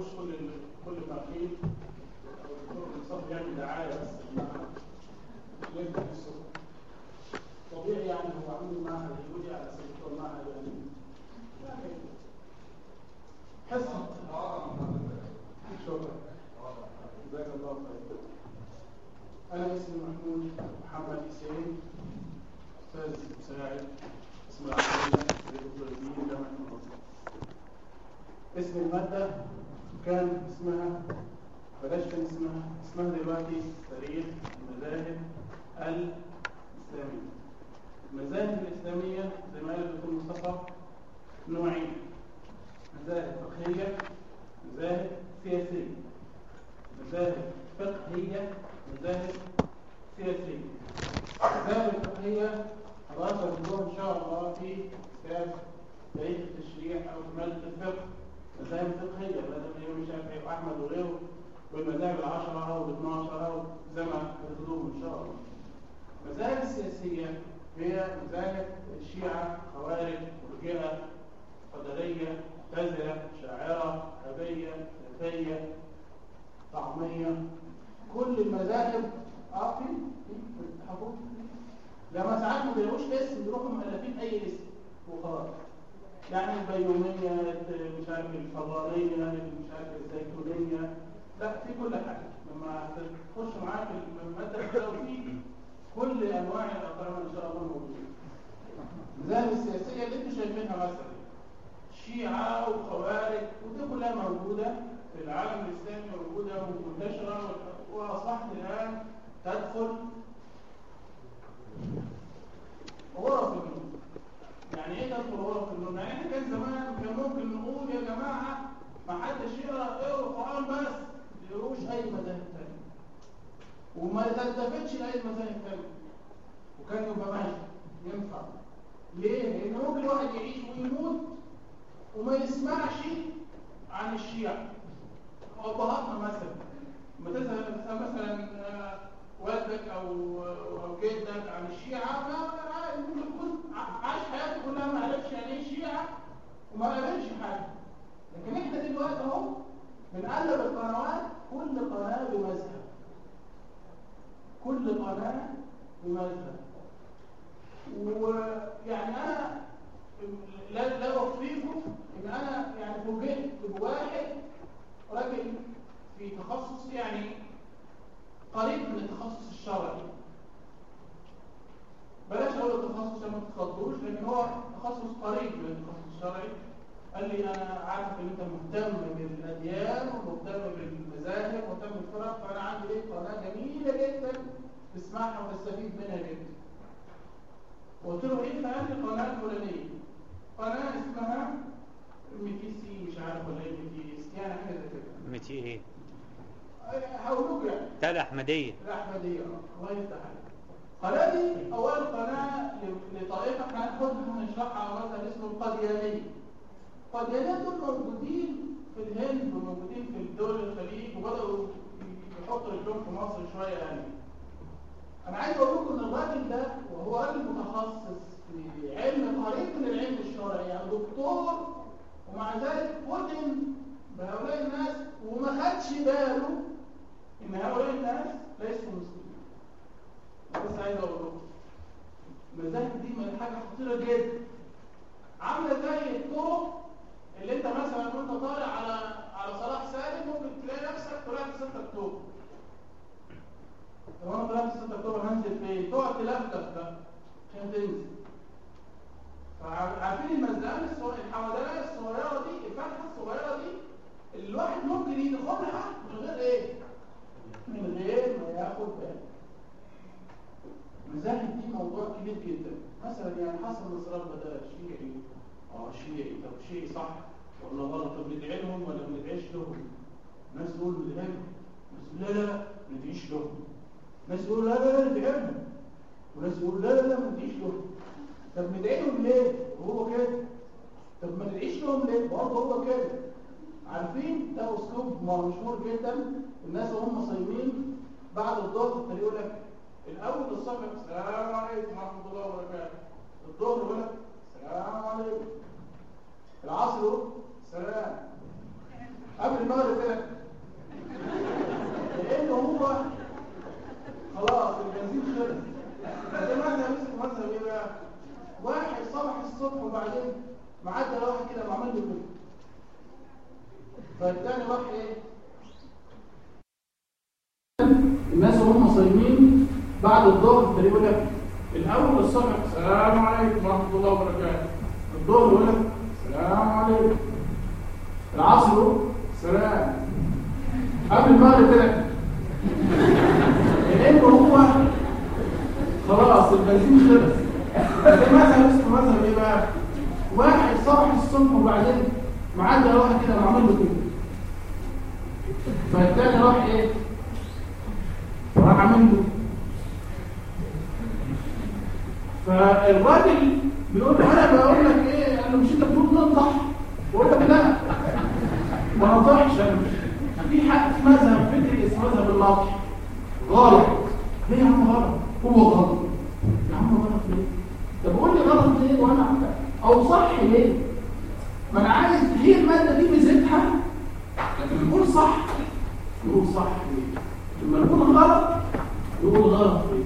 كل كل ما قيل او الدكتور مصطفى يعمل دعايه بس يبدا بالسوق طبيعي يعني هو عامل معهد يهودي على سبيل المعهد يعني يعني حصه شكرا جزاك الله خير انا اسمي محمود محمد حسين استاذ مساعد اسم العقيده لدكتور الدين جامعه المنصوره اسم الماده كان اسمها بلاش كان اسمها اسمها دلوقتي تاريخ المذاهب الاسلاميه المذاهب الاسلاميه زي ما قال الدكتور مصطفى نوعين مذاهب فقهيه مذاهب سياسيه مذاهب فقهيه مذاهب سياسيه المذاهب الفقهيه هنركز اليوم ان شاء الله في كتاب تاريخ التشريع او ماده الفقه مذاهب فقهيه مذاهب الامام الشافعي واحمد وغيره والمذاهب العشره او ال 12 او زي ما هتاخدوهم ان شاء الله المذاهب السياسيه هي مذاهب الشيعه خوارج مرجئه قدريه معتزله شاعره ابيه ثلاثيه طعميه كل المذاهب اه في في حقوق لما ساعات ما بيلاقوش اسم بيروحوا مؤلفين اي اسم وخلاص يعني البيوميه مش عارف الفضائيه مش عارف الزيتونيه لا في كل حاجه لما تخش معاك في الماده بتلاقوا فيه كل انواع الاطعمه ان شاء الله موجوده المذاهب السياسيه اللي انتم شايفينها مثلا شيعه وخوارج ودي كلها موجوده في العالم الاسلامي موجوده ومنتشره واصبحت الان تدخل غرف النوم يعني ايه تدخل غرف النوم يعني احنا كان زمان كان ممكن نقول يا جماعه ما حدش يقرا يقرا القران بس ما يقروش اي مذاهب ثانيه وما تلتفتش لاي مذاهب ثانيه وكان يبقى ماشي ينفع ليه؟ لان ممكن واحد يعيش ويموت وما يسمعش عن الشيعة أبهاتنا مثلا لما تسأل مثلا والدك أو أو جدك عن الشيعة ممكن يكون عاش حياته كلها ما عرفش يعني إيه الشيعة وما قابلش حاجة لكن إحنا دلوقتي أهو بنقلب القنوات كل قناة بمذهب كل قناة بمذهب ويعني أنا لا لا أخفيكم إن أنا يعني فوجئت بواحد راجل في تخصص يعني قريب من التخصص الشرعي بلاش أقول التخصص عشان ما تتخضوش لأن هو تخصص قريب من التخصص الشرعي قال لي أنا عارف إن أنت مهتم بالأديان ومهتم بالمذاهب ومهتم بالفرق فأنا عندي ليك قناة جميلة جدا تسمعها وتستفيد منها جدا قلت له إيه فقال لي القناة الفلانية قناة اسمها ميتي سي مش عارف ولا ايه ميتي اس يعني حاجه زي كده متي ايه هقول يعني بتاع الاحمديه الاحمديه الله يفتح عليك القناه دي اول قناه لطائفه احنا هناخدها هنشرحها مثلا اسمه القديانيه القديانيه دول موجودين في الهند وموجودين في الدول الخليج وبداوا يحطوا رجلهم في مصر شويه يعني انا عايز اقول لكم ان الراجل ده وهو راجل متخصص في علم قريب من العلم الشرعي يعني دكتور ومع ذلك فتن بهؤلاء الناس وما خدش باله ان هؤلاء الناس ليسوا مسلمين بس عايز اقول لكم المذاهب دي حاجه خطيره جدا عامله زي الطرق اللي انت مثلا وانت طالع على على صلاح سالم ممكن تلاقي نفسك طلعت 6 اكتوبر لو انا طلعت 6 اكتوبر هنزل فين؟ تقعد تلفلف بقى عشان تنزل عارفين المزلقان الحمدانيه الصغيره دي الفتحه الصغيره دي الواحد ممكن يدخلها من غير ايه من غير ما ياخد باله المذاهب دي موضوع كبير جدا مثلا يعني حسن نصر الله ده شيعي اه شيعي طب شيعي صح ولا غلط طب ندعي لهم ولا ما ندعيش لهم ناس يقولوا ندعي لهم ناس لا لا لا ما ندعيش لهم ناس يقولوا لا لا لا ندعي لهم وناس يقولوا لا لا لا ما ندعيش لهم طب ندعي لهم ليه وهو كده طب ما ندعيش لهم ليه برضه هو كده عارفين ده اسلوب مشهور جدا الناس وهم صايمين بعد الظهر تلاقي يقول لك الاول الصبح السلام عليكم ورحمه الله وبركاته الظهر يقول لك السلام عليكم العصر يقول سلام قبل المغرب كده لان هو خلاص البنزين خلص فده مذهب اسمه مذهب ايه بقى واحد صبح الصبح وبعدين معدى واحد كده وعمل له كده فالتاني راح ايه الناس وهم صايمين بعد الظهر تلاقيه يقول لك الاول الصبح السلام عليكم ورحمه الله وبركاته الظهر يقول لك السلام عليكم العصر يقول سلام قبل المغرب كده لانه هو خلاص البنزين خلص ده مذهب اسمه مذهب ايه بقى واحد صبح الصبح وبعدين معدى واحد كده وعمل له كده فالتاني راح ايه راح عامل له فالراجل بيقول له انا بقول لك ايه انا مش انت بتقول ننصح بقول لك لا ما ننصحش انا في حق في مذهب فكري اسمه مذهب النصح غلط ليه يا عم غلط هو غلط يا عم غلط ليه طب قول لي غلط ليه وانا عارف او صح ليه ما انا عايز هي الماده دي ميزتها لكن نقول صح نقول صح ليه لما نقول غلط نقول غلط ليه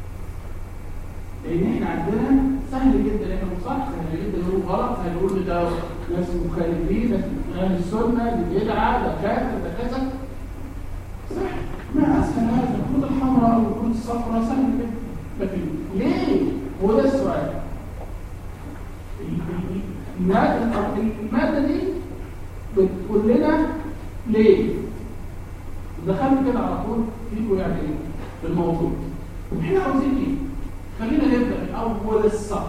لان احنا عندنا سهل جدا احنا صح سهل جدا نقول غلط سهل نقول ده ناس مخالفين ناس اهل السنه دي بدعه ده كذا ده كذا صح ما اسهل هذا الخطوط الحمراء والخطوط الصفراء سهل جدا لكن ليه هو ده السؤال المادة المادة دي بتقول لنا ليه دخلت كده على طول فيكم يعني ايه في الموضوع احنا عاوزين ايه خلينا نبدا من اول الصف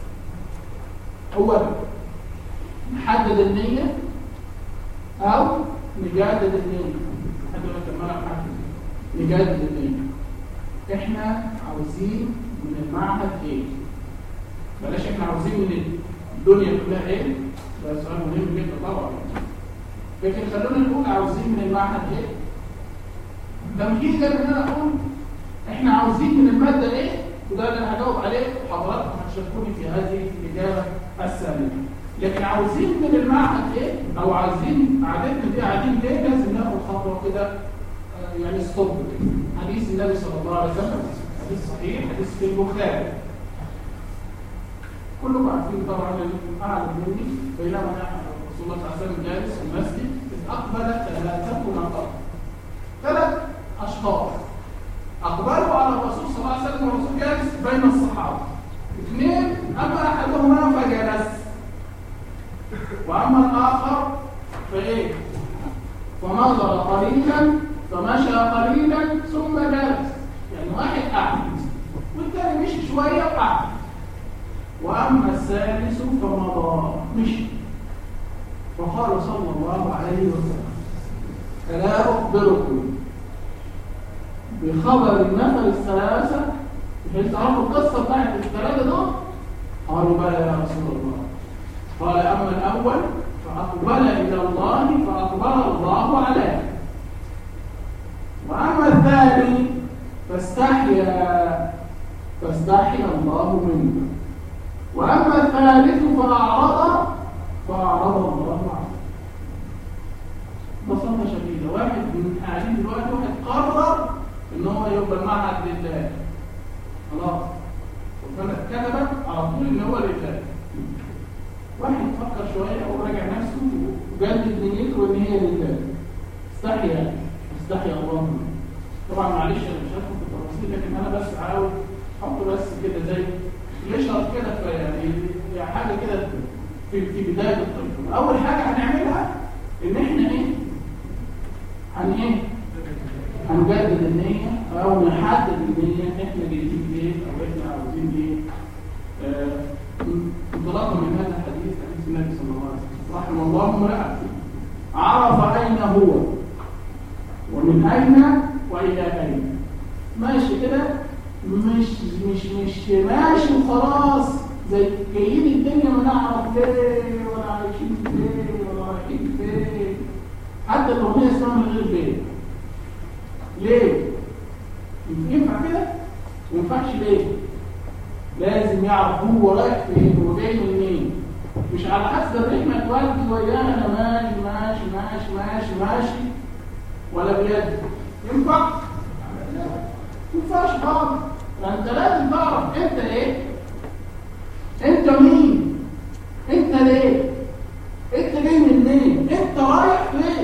اولا نحدد النيه او نجدد النيه لحد ما كمان نحدد نجدد النيه احنا عاوزين من المعهد ايه بلاش احنا عاوزين من الدنيا كلها ايه ده سؤال مهم جدا طبعا لكن خلونا نقول عاوزين من المعهد ايه تمهيدا ان انا اقول احنا عاوزين من الماده ايه وده اللي انا هجاوب عليه وحضراتكم هتشاركوني في هذه الاجابه الثانيه لكن عاوزين من المعهد ايه او عاوزين قعدتنا دي قاعدين ليه لازم ناخد خطوه كده آه، يعني ستوب حديث النبي صلى الله عليه وسلم حديث صحيح حديث في البخاري كلكم عارفين طبعا اللي اعلم مني بينما رسول الله صلى الله عليه وسلم جالس في المسجد اذ اقبل ثلاثه نفر ثلاث اشخاص اقبلوا على الرسول صلى الله عليه وسلم والرسول جالس بين الصحابه اثنين اما احدهما فجلس واما الاخر فايه فنظر قليلا فمشى قليلا ثم جلس يعني واحد قعد والثاني مشي شويه وقعد واما الثالث فمضى مشي فقال صلى الله عليه وسلم الا اخبركم بخبر النفر الثلاثه بحيث تعرفوا القصه بتاعت الثلاثه دول قالوا بلى يا رسول الله قال اما الاول فاقبل الى الله فاقبل الله عليه واما الثاني فاستحيا فاستحيا الله منه واما الثالث فاعرض فاعرض الله عنه ببساطه شديده واحد من قاعدين دلوقتي واحد قرر ان هو يبقى المعهد لله خلاص ربنا كتب على طول ان هو لله واحد فكر شويه او راجع نفسه وجدد نيته ان هي لله استحيا استحيا الله منه طبعا معلش انا مش هدخل في التفاصيل لكن انا بس عاوز احط بس كده زي يشرب كده في يعني يعني حاجه كده في في بدايه الطريق اول حاجه هنعملها ان احنا ايه هن ايه هنجدد النيه او نحدد النيه احنا جايين ليه او احنا عاوزين ايه آه، انطلاقا من هذا الحديث حديث النبي صلى الله عليه وسلم رحمه الله امرأة عرف اين هو ومن اين والى اين ماشي كده مش مش مش ماشي وخلاص زي جايين الدنيا ما نعرف ليه ولا عايشين فين ولا رايحين فين حتى الاغنيه اسمها من غير ليه ليه ينفع كده ما ينفعش ليه لازم يعرف هو رايح فين هو جاي منين مش على حسب الرحمة تودي ويانا ماشي ماشي ماشي ماشي ماشي ولا بيد ينفع؟ ما ينفعش خالص فانت لازم تعرف انت ايه انت مين انت ليه انت جاي منين انت رايح فين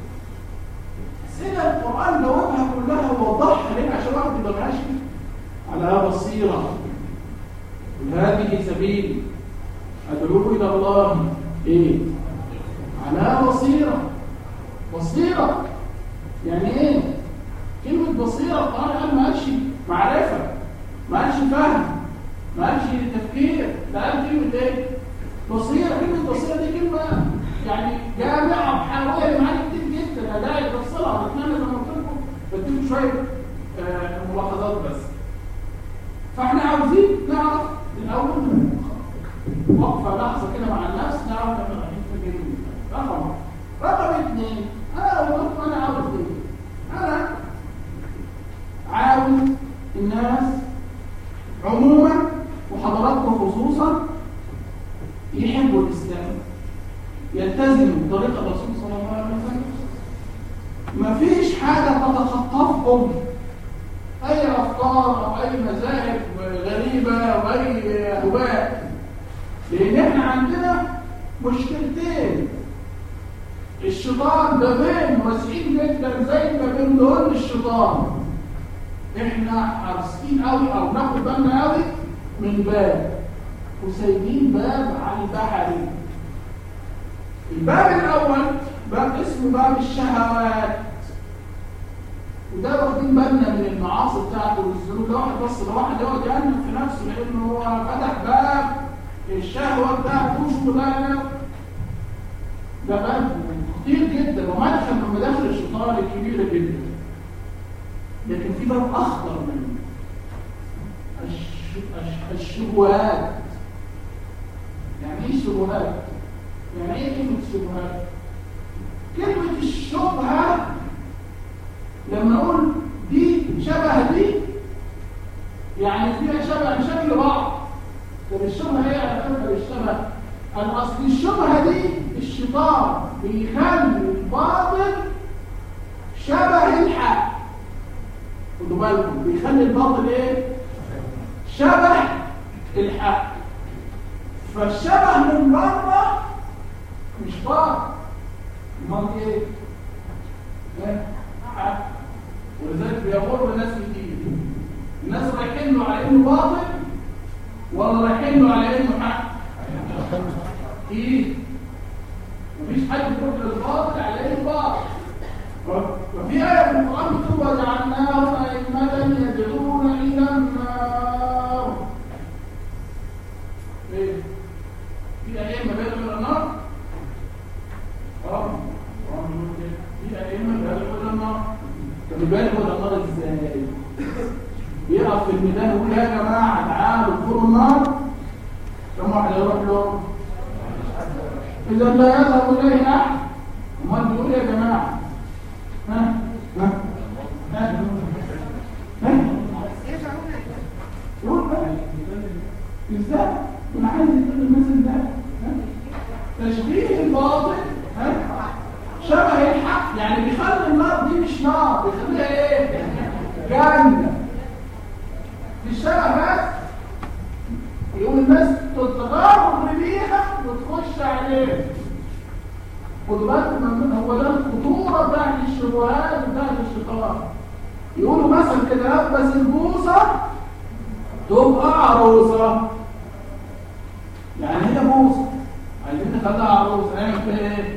اسئله القران جاوبها كلها ووضحها ليه عشان الواحد يبقى ماشي على بصيره وهذه سبيلي ادعو الى الله ايه على بصيره بصيره يعني ايه كلمه بصيره القران قال ما قالش معرفه ما قالش فهم ما قالش تفكير ده قال كلمه ايه بصيره كلمه بصيره دي كلمه يعني جامعه وحاويه لمعاني كتير جدا انا داعي تفصلها بتمنى زي ما قلت لكم بديكم شويه آه، ملاحظات بس فاحنا عاوزين نعرف الاول وقفه لحظه كده مع النفس نعرف احنا رايحين في جنين رقم رقم اثنين انا قلت انا عاوز ايه انا عاوز الناس عموما وحضراتكم خصوصا يحبوا الاسلام يلتزموا بطريقه الرسول صلى الله عليه وسلم مفيش حاجه تتخطفهم اي افكار او اي مذاهب غريبه او اي اهواء لان احنا عندنا مشكلتين الشيطان بابين واسعين جدا زي ما بين دول الشيطان احنا حريصين قوي او ناخد بالنا قوي من باب وسايبين باب على البحري الباب الاول باب اسمه باب الشهوات وده واخدين بالنا من المعاصي بتاعته والذنوب ده واحد بص لواحد يقعد يأنف في نفسه لانه هو فتح باب الشهوه بتاعته وشغلانه ده باب خطير جدا ومدخل من مداخل الشيطان الكبيره جدا لكن في باب اخطر منه الش... الش... الشبهات يعني ايه الشبهات؟ يعني ايه كلمه الشبهات؟ كلمه الشبهه لما اقول دي شبه دي يعني فيها شبه شكل بعض طب الشبهه ايه على فكره الشبه الاصل الشبهه دي الشيطان بيخلي الباطل شبه الحق خدوا بالكم بيخلي الباطل ايه شبه الحق فالشبه من بره مش باطل امال ايه ايه حق ولذلك بيغر ناس كتير الناس رايحين له على انه باطل ولا رايحين له على انه حق ايه مفيش حد يروح للباطل على انه باطل وفي آية في القرآن بتقول وجعلناهم أئمة يدعون إلى النار ايه في أئمة بيدعوا إلى النار اه في أئمة بيدعوا إلى النار طب بيدعوا إلى النار ازاي يقف في الميدان ويقول يا جماعة تعالوا ادخلوا النار كم واحد يروح له إذا لا يذهب إليه أحد امال بيقول يا جماعة ها ها ها ها قول بقى ازاي انا عايز تقول المثل ده ها؟ تشبيه الباطل ها شبه الحق يعني بيخلي النار دي مش نار بيخليها ايه جنه مش شبه بس يقوم الناس تتغرب بيها وتخش عليه خدوا بالكم من هو ده الخطوره بتاعت الشبهات بتاعت الشيطان يقولوا مثلا كده لبس البوصه تبقى عروسه يعني هي بوصه عايزين نخليها عروسه نعمل فيها ايه؟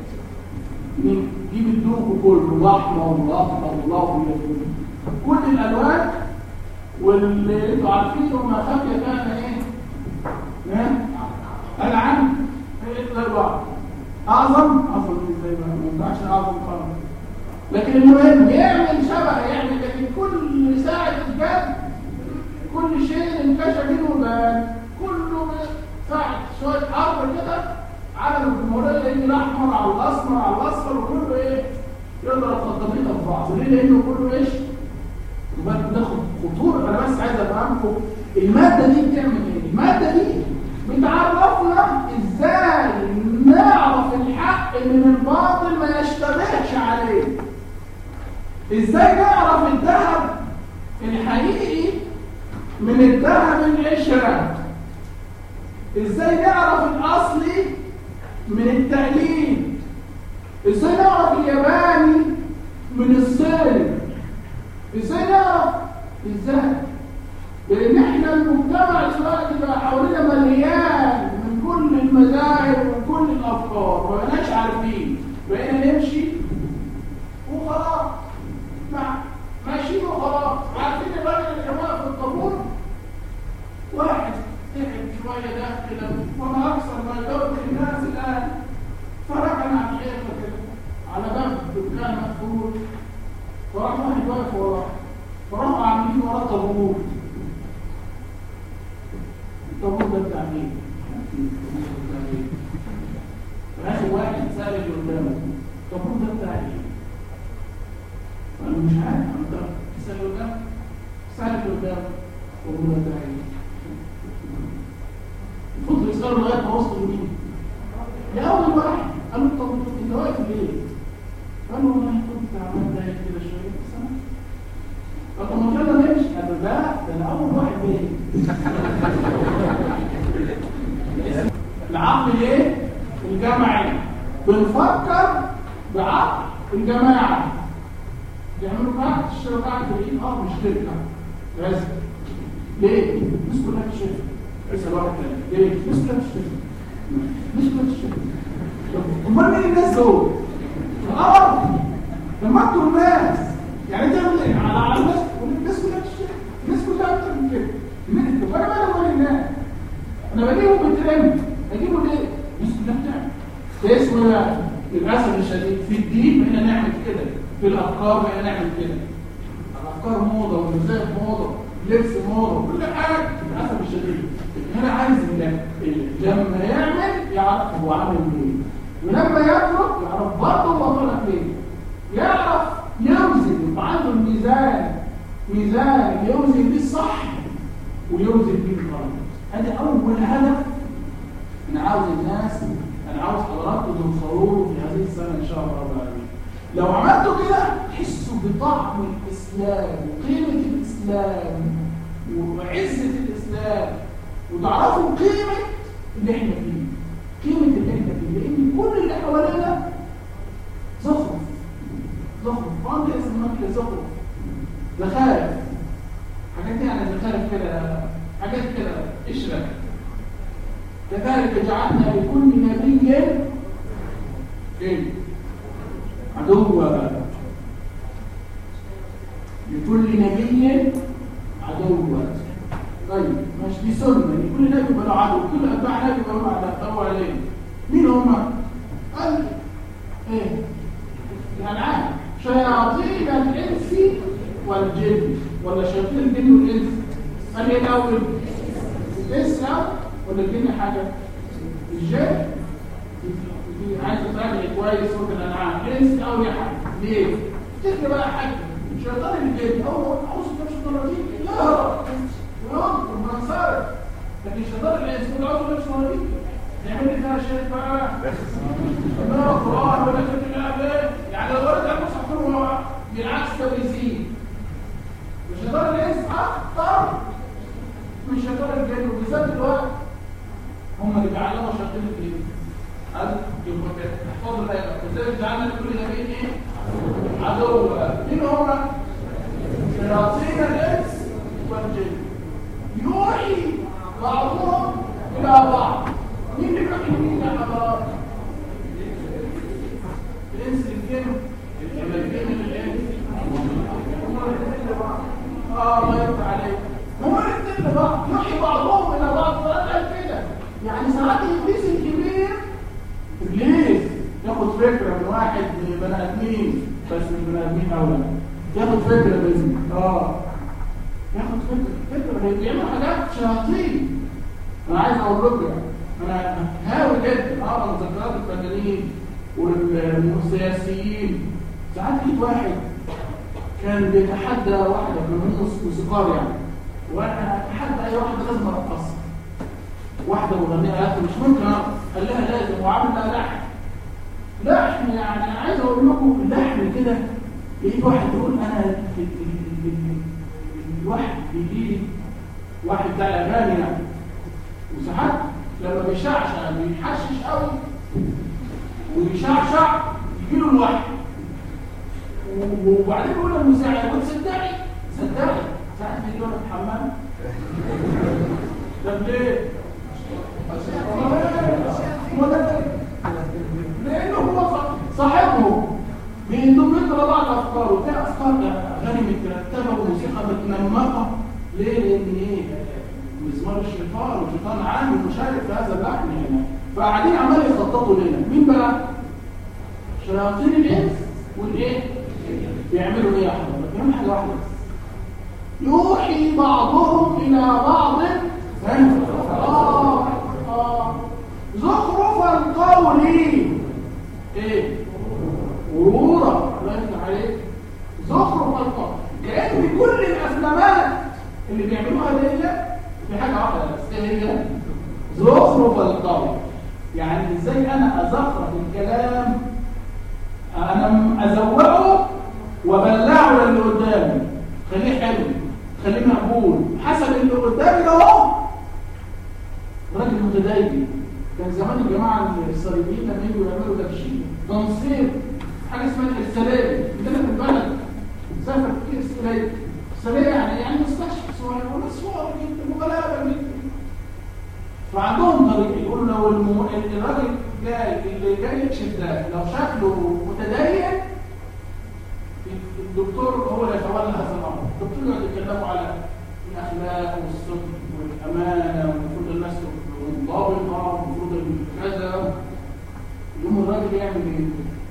نجيب الدوب كله الاحمر والاخضر والاخضر كل الالوان واللي انتوا عارفينه ما خفي كان ايه؟ ها؟ العن الاربعه اعظم اعظم ازاي بقى ما ينفعش اعظم خالص لكن المهم يعمل شبه يعمل لكن كل ساعه الجد كل شيء انكشف منه بان كله ساعه شويه حر كده على الجمهوريه يجي الاحمر على الاسمر على الاصفر وكله ايه يضرب خطابيطه في بعض ليه لانه كله ايش يبقى بناخد خطوره انا بس عايز افهمكم الماده دي بتعمل ايه الماده دي بتعرفنا ازاي من الباطل ما يشتبهش عليه ازاي نعرف الذهب الحقيقي من الذهب القشره ازاي نعرف الاصلي من التقليد ازاي نعرف الياباني من الصيني ازاي نعرف ازاي لان احنا المجتمع دلوقتي بقى حوالينا مليان من كل المذاهب ومن كل الافكار ما بقناش عارفين بقينا نمشي وخلاص مع ماشيين وخلاص عارفين الراجل اللي كان واقف في الطابور واحد تعب شويه ده كده وما اكثر ما يدور الناس الان فركن على الحيطه كده على باب دكان مقفول وراح واحد واقف وراه وراحوا عاملين وراه طابور الطابور ده بتاع مين؟ بتاع مين؟ فاخر واحد سال اللي قدامه الطابور ده بتاع ايه؟ انا مش عارف انا تسال اللي قدامه سال اللي قدامه الطابور ده بتاع ايه؟ فضل يسأله لغاية ما وصل لمين؟ لأول واحد قال له طب أنت واقف ليه؟ قال له والله كنت عملت زي كده شوية بس أنا قال طب ما كده نمشي قال له لا ده أنا أول واحد ليه؟ العقل إيه؟ الجمعي بنفكر بعقل الجماعة يعملوا قاعدة تشتروا قاعدة الإيد اه مش شركة لازم ليه؟ الناس كلها بتشتري اسال واحد تاني ليه؟ الناس كلها بتشتري الناس كلها بتشتري امال مين الناس دول؟ الارض لما انتوا الناس يعني تعمل ايه؟ على على الناس الناس كلها بتشتري الناس كلها بتعمل كده طب انا مالي ومال الناس؟ انا بجيبه بالترند اجيبه ليه؟ الناس كلها بتعمل ده اسمه بقى للاسف الشديد في الدين بقينا نعمل كده في الافكار بقينا نعمل كده الافكار موضه والمزاج موضه لبس موضه كل حاجه للاسف الشديد هنا عايز لما يعمل يعرف هو عامل ايه ولما يترك يعرف برضه هو طالع فين يعرف يوزن يبقى عنده الميزان ميزان يوزن بيه الصح ويوزن بيه الغلط هذا اول هدف انا عاوز الناس انا عاوز حضراتكم توصلوا له في هذه السنه ان شاء الله رب العالمين لو عملتوا كده تحسوا بطعم الاسلام وقيمه الاسلام وعزه الاسلام وتعرفوا قيمه اللي احنا فيه قيمه اللي احنا فيه لان كل اللي حوالينا زخرف زخرف وانت اسمها كده زخرف زخارف حاجات يعني زخارف كده حاجات كده اشرك كذلك جعلنا لكل نبي ايه عدوا لكل نبي عدوا طيب مش دي سنه لكل نبي بلا عدو كل اتباع نبي بلا عدو عليه مين هم قال ايه الانعام شياطين الانس والجن ولا شياطين الجن والانس قال ايه الاول الانس الاول ولا الجن حاجه الجن عايز تراجع كويس صوت الانعام انس او يا حاجه ليه تفكر بقى حاجه شيطان الجن اول اعوذ بالله من الشيطان الرجيم يهرب وينطر وينصرف لكن شيطان الانس يقول اعوذ بالله من الشيطان الرجيم يعمل لي فيها شيء بقى لا قران ولا كتاب يعني لو ورد المصحف كله بالعكس ده بيزيد وشيطان الانس اكتر من شيطان الجن وبالذات الوقت هم اللي بيعلموا شياطين الجن قال يبقى كده احفظوا الايه ازاي جعلنا لكل نبي ايه عدو مين هم شياطين الانس والجن يوحي بعضهم الى بعض مين اللي بيوحي مين الى بعض الانس الجن الجن الانس اه الله يرضى عليك هم الاثنين لبعض يوحي بعضهم الى بعض فقال كده يعني ساعات ابليس الكبير ابليس ياخد فكره من واحد من بني ادمين بس مش بني ادمين اولى ياخد فكره مني اه ياخد فكره فكره هي بيعمل حاجات شياطين انا عايز اقول لكم يعني انا هاوي جدا اقرا مذكرات الفنانين والسياسيين ساعات لقيت واحد كان بيتحدى واحده من موسيقار يعني وانا اتحدى اي واحده لازم ارقصها واحده مغنيه قالت مش ممكن قال لها لازم وعامل لها لحن لحم يعني انا عايز اقول لكم اللحم كده لقيت واحد يقول انا ال- ال- ال- الواحد بيجي لي واحد بتاع الاغاني يعني وساعات لما بيشعشع بيحشش قوي ويشعشع يجي له الوحي و- وبعدين يقول للمساعد يقول صدقني صدقني ساعات بيجي له الحمام طب ليه؟ لانه هو ص- صاحبه بينضم له بعض افكار وفي افكار اغاني مترتبه وموسيقى متنمقه ليه؟ لان ايه؟ مزمار الشيطان والشيطان عامل مشارك في هذا اللحن هنا فقاعدين عمال يخططوا لنا مين بقى؟ شياطين الانس والايه؟ بيعملوا ايه يا حضرتك؟ بيعملوا حاجه واحده بس يوحي بعضهم إلى بعض فاهم؟ آه آه زخرف القول إيه؟ غرورا الله يفتح عليك زخرف القول كأن كل الأفلامات اللي بيعملوها دي في حاجة واحدة بس إيه هي؟ زخرف القول يعني إزاي أنا أزخرف الكلام أنا أزوقه وبلعه للي قدامي خليه حلو خليه مقبول حسب اللي قدامي ده اهو راجل متدين كان زمان الجماعه الصليبيين لما يجوا يعملوا تبشير تنصير حاجه اسمها السلالم عندنا في البلد سافر كتير السلالم السلالم يعني يعني مستشفى صغير ولا صغير جدا وغلابه جدا فعندهم طريقه يقولوا لو الم... الراجل جاي اللي جاي يكشف ده لو شكله متدين الدكتور هو اللي يتولى هذا الامر الدكتور يقعد يتكلموا على الاخلاق والصدق والامانه والمفروض الناس تبقى منضبطه والمفروض كذا يوم الراجل يعمل ايه؟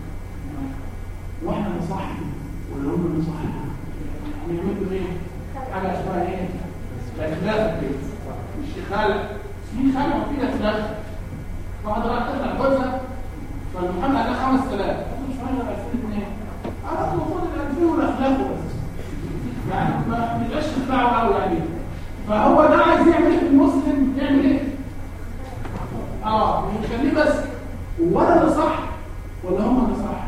واحنا نصحي ولا هم اللي نصحي يعني يعملوا ايه؟ حاجه اسمها ايه؟ اخلاق كده مش خلق في خلق وفي اخلاق واحد راح تطلع جوزها فالمحمد ده 5000 مش عارف 2002 انا المفروض الالفين والاخلاق بس يعني ما بيبقاش تدفعه قوي يعني فهو ده عايز يعمل ايه في المسلم يعمل ايه اه يخليه بس وانا اللي صح ولا هم اللي صح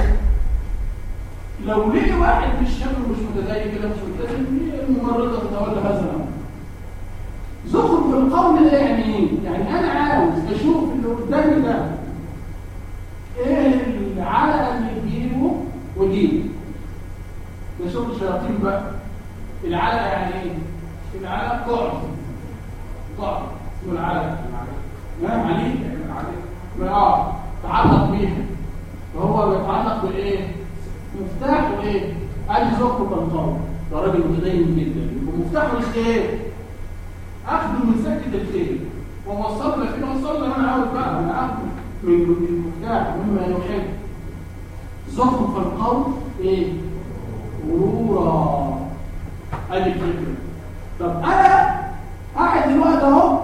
لو لقي واحد في الشكل مش متدين كده مش ملتزم ليه الممرضه تتولى هذا الامر زخرف القول ده يعني ايه يعني انا عاوز اشوف اللي قدامي ده ايه العلقه اللي تجيبه وجيب ده شغل الشياطين بقى العلقه يعني ايه العلقه قعد قعد اسمه العلقه نعم عليك اه تعلق بيها فهو بيتعلق بايه مفتاحه ايه ادي زوجته بالقول ده راجل متدين جدا يبقى مفتاحه الخير اخذه من سكه الخير ووصلنا فين وصلنا انا عاوز بقى انا اخذه من المفتاح مما يحب زخرف القول ايه غرورا ادي الفكره طب انا قاعد دلوقتي اهو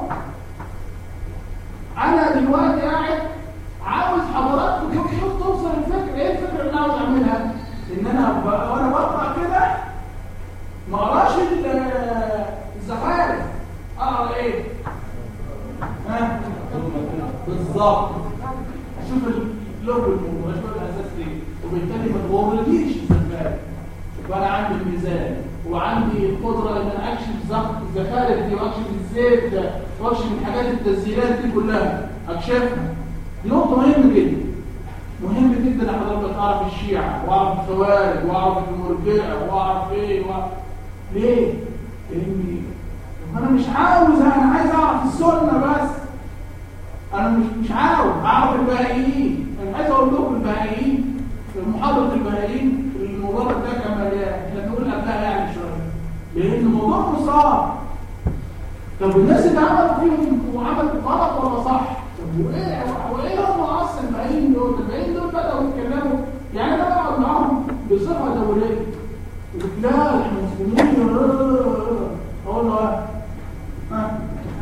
انا دلوقتي قاعد عاوز حضراتكم شوف شوف توصل الفكره ايه الفكره اللي انا عاوز اعملها ان انا ب- وانا بقرا كده ما اقراش ال- الزخارف اقرا ايه ها بالظبط شوف اللوب الموضوع شوف الاساس ايه وبالتالي ما تغرنيش الزخارف وانا عندي الميزان وعندي القدره ان انا اكشف زخ- الزخارف دي واكشف الزيت ده واكشف الحاجات التسجيلات دي كلها اكشفها دي نقطه مهمه جدا مهم جدا ان حضرتك اعرف الشيعه واعرف الخوارج واعرف المرجئه واعرف ايه و... ليه؟ لاني انا مش عاوز انا عايز اعرف السنه بس انا مش مش عاوز اعرف البهائيين انا عايز اقول لكم البهائيين في محاضره البهائيين المبارك ده كان مليان احنا بنقول قبلها يعني شويه لان الموضوع صعب طب الناس اللي عملوا فيهم وعملوا غلط ولا صح؟ طب وايه وايه هم اصلا البهائيين دول؟ البهائيين دول بداوا يتكلموا يعني انا بقعد معاهم بصفه دوريه يقول لا احنا مسلمين اقول له ها ها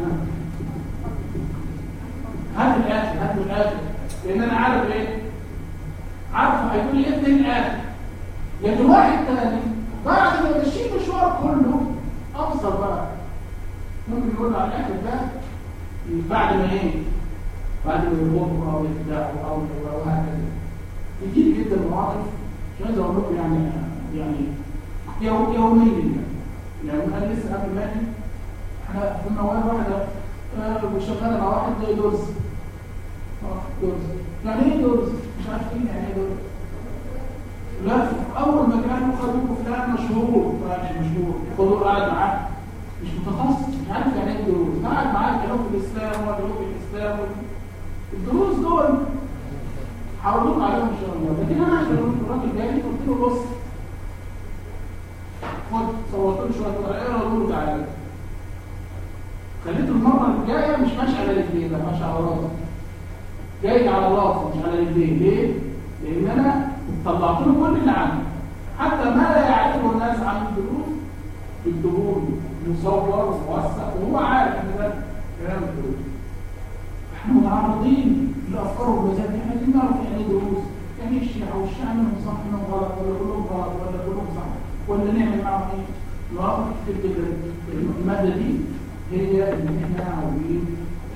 هات الاخر هات الاخر لان انا عارف ايه عارف هيقول لي ايه من الاخر لكن واحد تاني بعد ما مشيت المشوار كله ابصر بقى ممكن يقول على الاخر ده بعد ما ايه بعد ما يغضب او يخدعه او وهكذا يجي لي جدا مواقف مش عايز اقول لكم يعني يعني يوم يوميا يعني يعني انا لسه قبل ما اجي احنا في مواد واحده آه، وشغاله مع واحد زي درز اه درز يعني ايه درز؟ مش عارفين يعني ايه درز لا اول ما كانوا خدوه فلان مشهور لا مش مشهور خدوه قاعد معاه مش متخصص مش عارف يعني ايه دروس قاعد معاه كلام في الاسلام ودروس الاسلام الدروس دول هقول عليهم ان شاء الله لكن انا عشان الراجل جاي قلت له بص خد صورت له شويه ورقه وقلت له تعالى خليته المره الجايه مش ماشي على رجليه ده ماشي على راسه جاي على راسه مش على رجليه ليه؟ لان انا طلعت له كل اللي عندي حتى ما لا يعرفه الناس عن الدروس بالدهور مصور وموثق وهو عارف ان ده كلام الدروس احنا متعرضين لافكار والمزاج احنا عايزين نعرف يعني ايه دروس يعني ايه الشيعه والشيعه منهم صح منهم غلط ولا كلهم غلط ولا كلهم صح ولا نعمل معاهم ايه؟ نعرف كتير جدا الماده دي هي اللي احنا عاوزين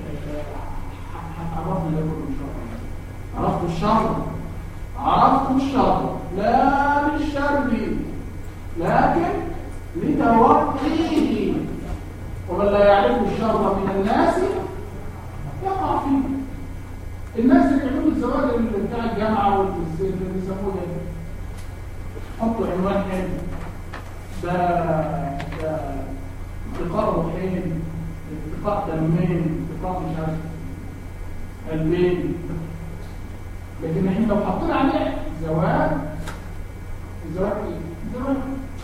عرفنا ده كله ان شاء الله عرفت الشر عرفت الشر لا بالشر لكن لتوقيه ومن لا يعرف الشر من الناس يقع فيه الناس اللي بيعملوا الزواج اللي بتاع الجامعه واللي بيسموه ده حطوا عنوان حلو ده ده التقاء روحين التقاء دمين التقاء مش عارف قلبين لكن احنا لو حطينا عليه زواج الزواج ايه؟ زواج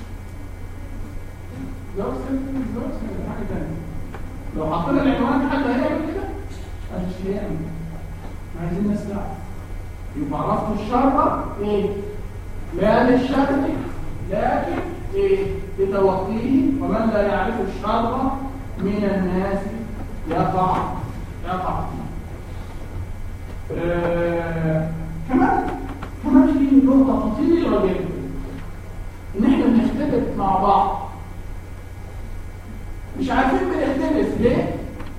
زواج سنة زواج سنة حاجة تانية لو حطينا العنوان حد هيعمل كده مش هيعمل عايزين نسمع يبقى عرفت الشر ايه لا للشر لكن ايه لتوقيه ومن لا يعرف الشر من الناس يقع يقع فيه آه كمان كمان في نقطة خطيرة جدا إن إحنا بنختلف مع بعض مش عارفين بنختلف ليه؟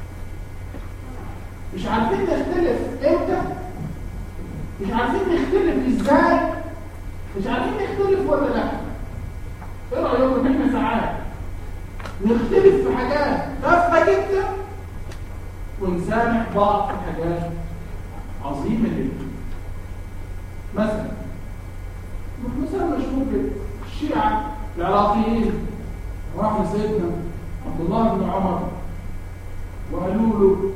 مش عارفين نختلف إمتى؟ مش عارفين نختلف إزاي؟ مش عارفين نختلف ولا لأ؟ إيه رأيكم إن إحنا ساعات نختلف في حاجات تافهة جدا ونسامح بعض في حاجات عظيمة جدا مثلا مثلا مشهور جدا الشيعة العراقيين راحوا سيدنا عبد الله بن عمر وقالوا له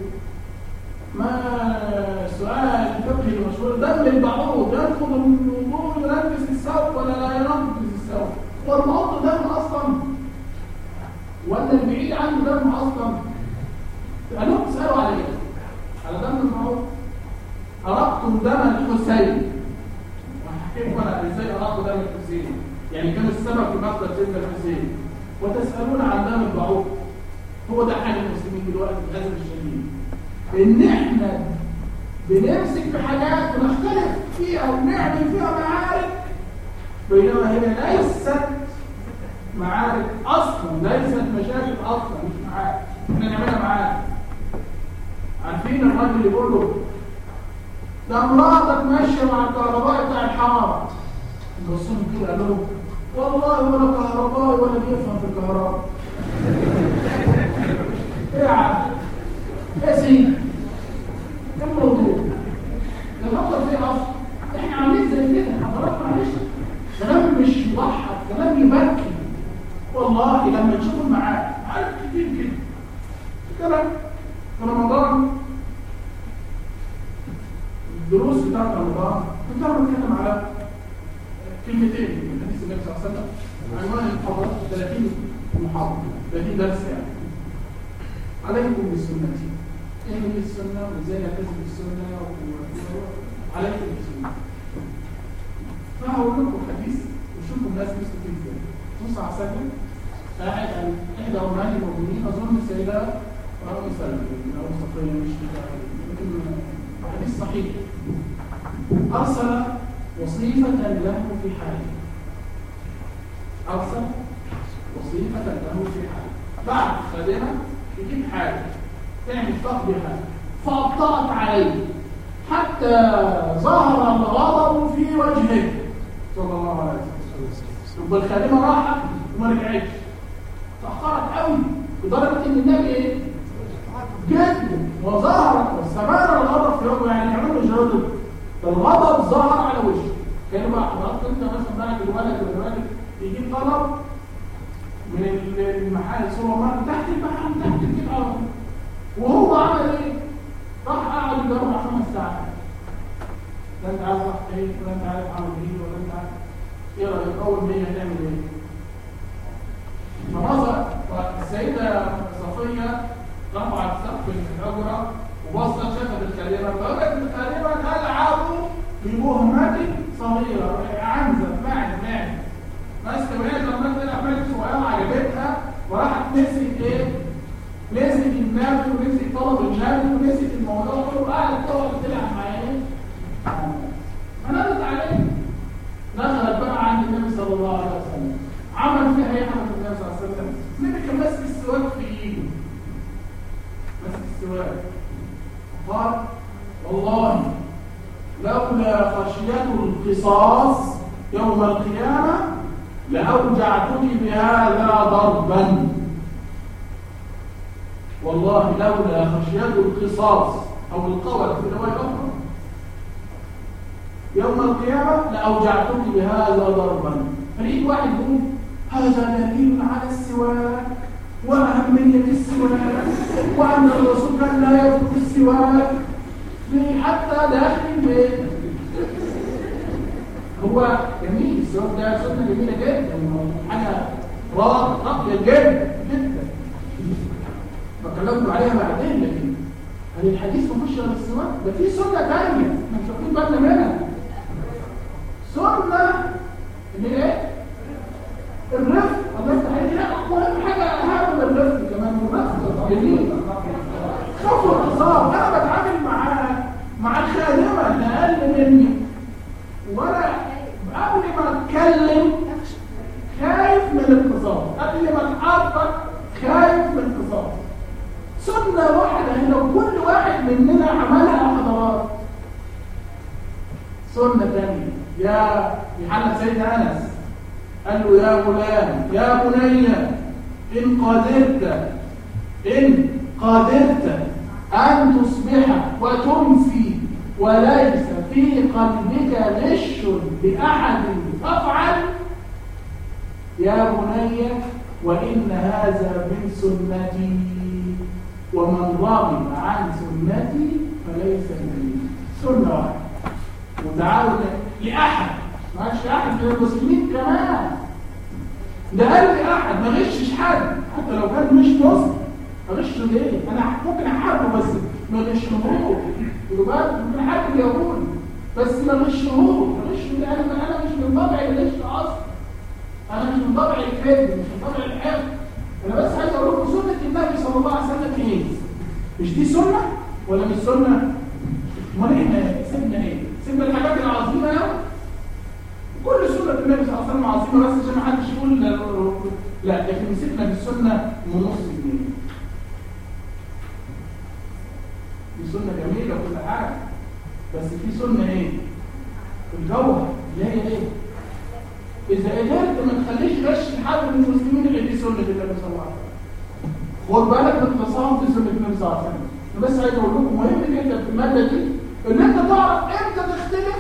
ما السؤال الفقهي المشهور دم البعوض يدخل الوضوء ينفس الثوب ولا لا ينفس الثوب هو البعوض دم اصلا ولا البعيد عنه دم اصلا قالوا تسالوا على ايه على دم البعوض أردتم دم الحسين وهحكي لكم أنا إزاي أردت دم الحسين يعني كان السبب في مقتل سيدنا الحسين وتسألون عن دم البعوض هو ده حال المسلمين دلوقتي للأسف الشديد إن إحنا بنمسك في حاجات ونختلف فيها ونعمل فيها معارك بينما هي ليست معارك أصلا ليست مشاكل أصلا مش معارك إحنا نعملها معارك عارفين الراجل اللي يقول له ده مراتك ماشيه مع الكهربائي بتاع الحاره بصوا كده قال لهم والله ولا كهربائي ولا بيفهم في الكهرباء ايه يا عم ايه سيدي ايه الموضوع ده فكر فيه اصلا احنا عاملين زي كده حضرتك معلش كلام مش يضحك كلام يبكي والله لما تشوفوا معاه عارف كتير كده كلام في رمضان الدروس بتاعت رمضان كنت انا بتكلم على كلمتين من حديث النبي صلى الله عليه وسلم عنوان المحاضرات 30 محاضره 30 درس يعني عليكم بسنتي ايه هي السنه وازاي نلتزم بالسنه عليكم بالسنه فهقول لكم حديث وشوفوا الناس مسكوا فيه ازاي بص على سلم قاعد عن احدى امهات المؤمنين اظن السيده ام سلمة او صفيه مش لكن حديث صحيح أرسل وصيفة له في حاله أرسل وصيفة له في حاله بعد خادمة يجيب حاله تعمل فقد حاله فأبطأت عليه حتى ظهر الغضب في وجهه صلى الله عليه وسلم يبقى الخادمه راحت وما رجعتش تاخرت قوي لدرجه ان النبي ايه جدا وظهر واستمر الغضب في وجهه يعني كمان مش غضب الغضب ظهر على وجهه كانوا بقى حضرتك انت مثلا بعد الولد والولد يجيب طلب من المحل سوبر ماركت تحت المحل تحت البيت على طول وهو عمل ايه؟ راح قعد يجي اربع خمس ساعات لا انت عارف راح فين ولا انت عارف عمل ايه ولا انت عارف ايه رايك اول ما هي هتعمل ايه؟ فنظر السيده صفيه رفعت سقف الحجره وبصت شافت الكلمه فقالت الكلمه تلعب بمهمه صغيره عنزه معد معد ماسكه بنات لما تلعب ملك صغيره عجبتها وراحت مسكت ايه؟ مسك النبي ومسك طلب النبي ومسك الموضوع كله وقعدت تقعد تلعب معاه فنادت عليه دخلت بقى عند النبي صلى الله عليه وسلم عمل فيها ايه عمل النبي صلى الله عليه وسلم النبي كان ماسك السواك في ايده ماسك السواك قال والله لولا خشية القصاص يوم القيامة لأوجعتك بهذا ضربا والله لولا خشية القصاص أو القول في رواية أخرى يوم القيامة لأوجعتك بهذا ضربا فلقيت واحد يقول هذا دليل على السواك وأهمية السواك وأن الرسول كان لا يترك السواك حتى داخل البيت هو جميل السواك ده سنة جميلة جدا حاجة راقية جدا جدا بكلمكم عليها بعدين لكن هل الحديث ما فيش غير السواك ده في سنة تانية احنا مش واخدين بالنا منها سنة اللي ايه؟ الرفق الله يفتح عليك لا مهم حاجة أهم من الرفق كمان الرفق جميل خوف الحصار أنا بتعامل مع مع الخادمة اللي أقل مني وأنا قبل ما أتكلم خايف من القصاص قبل ما أتعرف خايف من القصاص سنة واحدة لو كل واحد مننا عملها حضرات سنة ثانية يا محمد سيدنا أنس قال له يا غلام يا بني إن قدرت إن قدرت أن تصبح وتمسي وليس في قلبك غش بأحد فافعل يا بني وإن هذا من سنتي ومن رغب عن سنتي فليس مني سنة واحدة وتعالوا لأحد ما قالش أحد من المسلمين كمان ده قال لي أحد ما غشش حد حتى لو كان مش مسلم أغشه ليه؟ أنا ممكن أحاربه بس ما غشهوش يبقى ممكن أحارب اليهود بس ما غشهوش غشه ده أنا أنا مش من طبعي الغش أصلا أنا مش من طبعي الكذب مش من طبعي الحفظ أنا بس عايز أقول لكم سنة النبي صلى الله عليه وسلم إيه؟ مش دي سنة ولا مش سنة؟ أمال إحنا سيبنا إيه؟ سيبنا الحاجات العظيمة أوي كل سنة النبي صلى الله عليه وسلم عظيمة بس عشان ما حدش يقول لا لكن مسكنا بالسنة من نص جنيه دي سنة جميلة وكل حاجة بس في سنة ايه؟ الجوهر اللي هي ايه؟ إذا قدرت ما تخليش غش لحد من المسلمين اللي دي سنة النبي صلى الله عليه وسلم خد بالك من التصاوم في سنة النبي صلى الله عليه وسلم أنا بس عايز أقول لكم مهم جدا في المادة دي إن أنت تعرف إمتى تختلف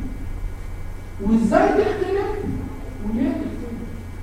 وإزاي تختلف وليه تختلف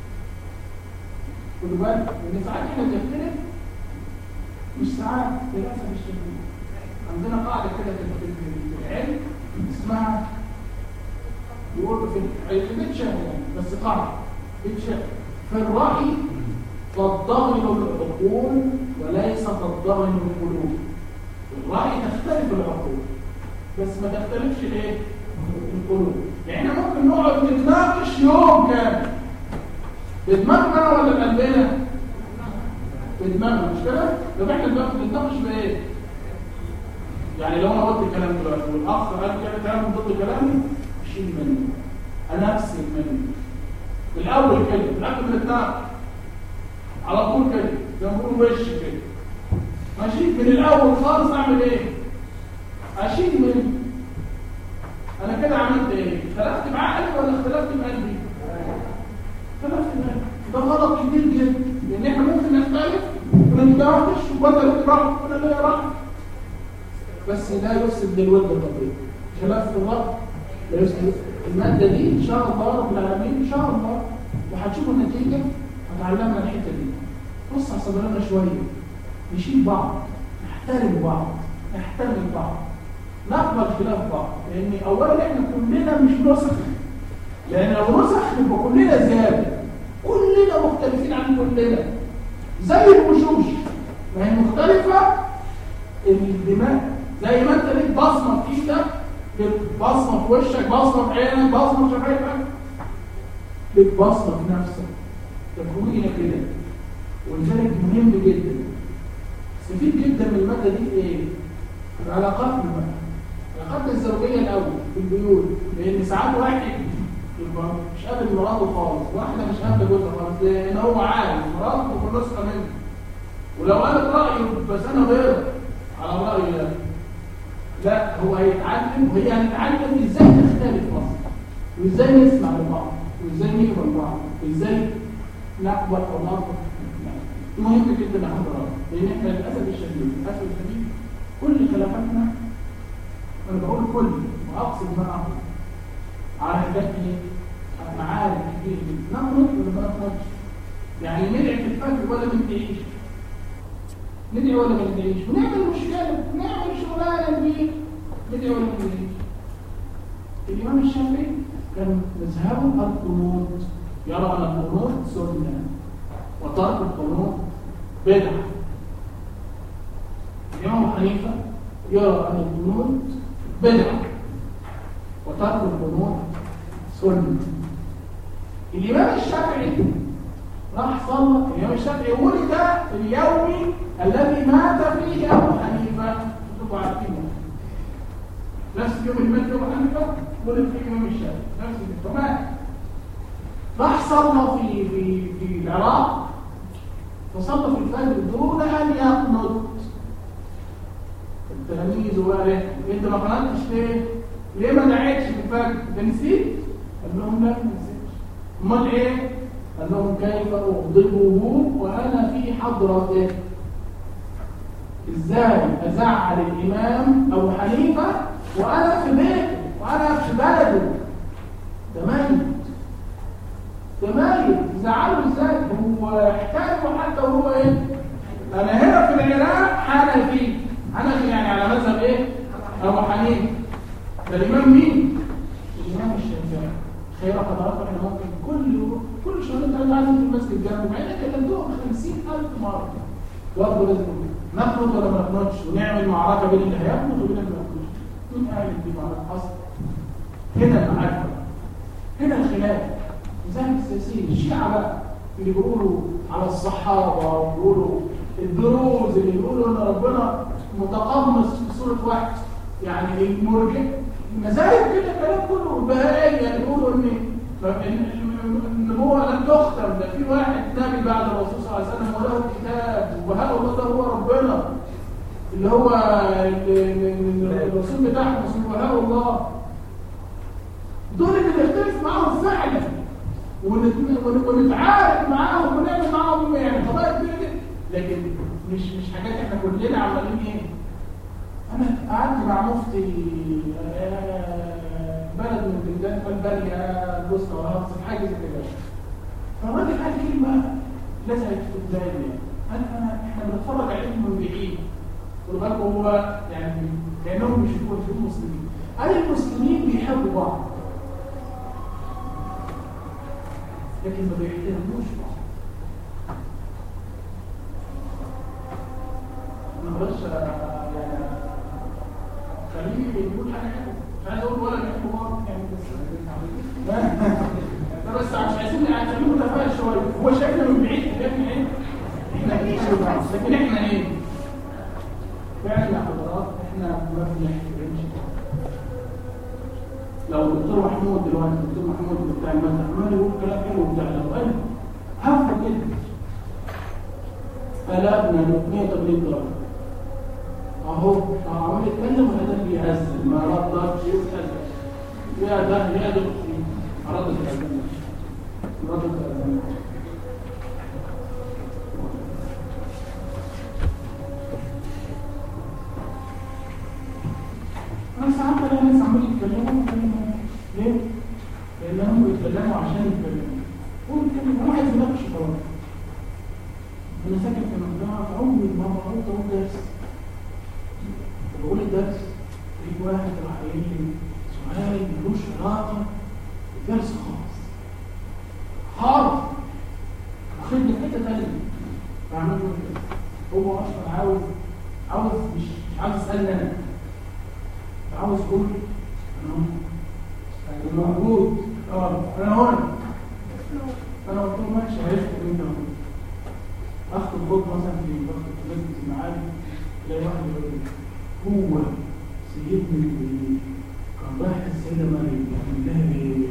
خدوا بالك إن ساعات إحنا بنختلف مش ساعات للأسف الشديد عندنا قاعدة كده في العلم اسمها يقولوا في بيت شهر يعني بس قاعدة بيت شهر في الرأي تضغن العقول وليس تضغن القلوب الرأي تختلف العقول بس ما تختلفش الايه؟ القلوب يعني احنا ممكن نقعد نتناقش يوم كامل بدماغنا ولا بقلبنا؟ بدماغنا مش كده؟ طب احنا بنتناقش بايه؟ يعني لو انا قلت الكلام دلوقتي والاخ قال كده كلام ضد كلامي شيل منه انا افصل منه الاول كده قبل ما نتناقش على طول كده زي ما بيقولوا وش كده ماشي من الاول خالص اعمل ايه اشيل منه انا كده عملت ايه اختلفت بعقلي ولا اختلفت بقلبي اختلفت بقلبي ده غلط كبير جدا لان احنا ممكن نختلف ونتناقش وانت لك راح وانا ليا راح بس لا يفسد للود الطبيعي خلاف في الرأي لا يفسد المادة دي إن شاء الله رب العالمين إن شاء الله وهتشوفوا النتيجة هتعلمنا الحتة دي بص على صدرنا شوية نشيل بعض نحترم بعض نحترم بعض نقبل خلاف بعض لأن أولا إحنا كلنا مش نسخ لأن لو نسخ نبقى كلنا زيادة كلنا مختلفين عن كلنا زي الوشوش ما هي مختلفة الدماء زي ما انت ليك بصمة في ايدك ليك بصمة في وشك بصمة في عينك بصمة في شفايفك ليك بصمة في نفسك تكوينة كده ولذلك مهم جدا استفيد جدا من المادة دي ايه؟ العلاقات بالمادة العلاقات الزوجية الأول في البيوت لأن ساعات واحد يبقى مش قابل مراته خالص واحدة مش قابلة جوزها خالص لأن هو عارف مراته في نسخة منه ولو قالت رأيه بس أنا غير على رأيه لا لا هو هيتعلم وهي هتتعلم ازاي نختلف اصلا وازاي نسمع لبعض وازاي نقبل بعض وازاي نقبل او نرفض مهم جدا ناخد راي لان احنا للاسف الشديد للاسف الشديد كل خلافاتنا انا بقول كل واقصد معه على حاجات ايه؟ على معارك كتير جدا نخرج ولا ما نخرجش يعني ندعي في الفجر ولا ما ندعيش ندعي ولا ما ندعيش ونعمل مشكله ونعمل شغلانه كبيره ندعي ولا ما ندعيش الامام الشافعي كان مذهبه القنوت يرى ان القنوت سنه وترك القنوت بدعه الامام حنيفه يرى ان القنوت بدعه وترك القنوت سنه الامام الشافعي راح صلى الامام الشافعي ولد في اليوم الذي مات فيه ابو حنيفه انتم عارفين نفس اليوم اللي مات فيه ابو حنيفه ولد فيه الامام الشافعي نفس اليوم فمات راح صلى في في في العراق فصلى في الفجر دون ان يقنط التلاميذ وقال انت ما قنطتش ليه؟ ليه ما دعيتش في الفجر؟ انت نسيت؟ قال لهم لا ما نسيتش امال ايه؟ قال لهم كيف أغضبه وأنا في حضرته إزاي أزعل الإمام أبو حنيفة وأنا في بيته وأنا في بلده تميت تميت زعله إزاي هو احتاجه حتى وهو إيه أنا هنا في العراق حنفي حنفي يعني على مذهب إيه أبو حنيفة ده الإمام مين الإمام الشافعي خير حضراتكم احنا ممكن كل كل شهر انت قاعدين في المسجد جنبه مع انك كلمتهم 50000 مره برضه لازم نخرج ولا ما نخرجش ونعمل معركه بين اللي هيخرج وبين اللي ما يخرجش مين قال دي معركه اصلا هنا المعركه هنا الخلاف مذاهب السياسيين الشيعه بقى اللي بيقولوا على الصحابه وبيقولوا الدروز اللي بيقولوا ان ربنا متقمص في صوره واحد يعني المرجع المذاهب كده كلام كله البهائيه يقولوا ان ان هو لم تختم ده في واحد نبي بعد الرسول صلى الله عليه وسلم وله كتاب وهؤلاء ده هو ربنا اللي هو الرسول بتاعهم اسمه وهاء الله دول اللي نختلف معاهم فعلا ونتعارك معاهم ونعمل معاهم يعني قضايا كبيره لكن مش مش حاجات احنا كلنا عمالين ايه انا قعدت مع مفتي بلد من بلدان البانيا البوسنه والهرسك حاجه زي كده فالراجل قال كلمه لزقت في بالي قال انا احنا بنتفرج عليهم من بعيد خدوا بالكم هو يعني كانهم بيشوفوا في المسلمين قال المسلمين بيحبوا بعض لكن ما بيحترموش بعض انا بس يعني خليني بيقول حاجه حلوه مش عايز اقول ولا بيحبوا بعض يعني بس بس مش عايزين نعمل متفائل شويه هو شايفنا من بعيد احنا ايه احنا ايه لكن احنا ايه فعلا يا حضرات احنا ما بنحترمش لو الدكتور محمود دلوقتي الدكتور محمود بتاع المادة عمال يقول كلام حلو بتاع لو قال هفه كده قلبنا 180 درجه اهو عمال يتكلم وهذا بيهزل ما ردش يتكلم يا ده يا ده أرادت الأذان أرادت الأذان أنا ساعات بلاقي ناس عمالين يتكلموا ليه؟ لأنهم بيتكلموا عشان يتكلموا هو بيتكلم هو عايز يناقش خلاص أنا ساكن في منطقة في أول مرة قلت أقول درس بقول الدرس في واحد راح قايل لي سؤال ملوش علاقة بالدرس خالص خالص واخدني في حتة تانية بعمل له كده هو أصلا عاوز عاوز مش مش عاوز يسألني أنا عاوز يقول لي أنا أنا موجود اه أنا هنا فأنا قلت له ماشي عرفت إن أنت موجود اخد الخط مثلا في ضغط مسجد المعالي تلاقي واحد يقول لي هو سيدنا اللي كان رايح السيده مريم يعمل لها ايه؟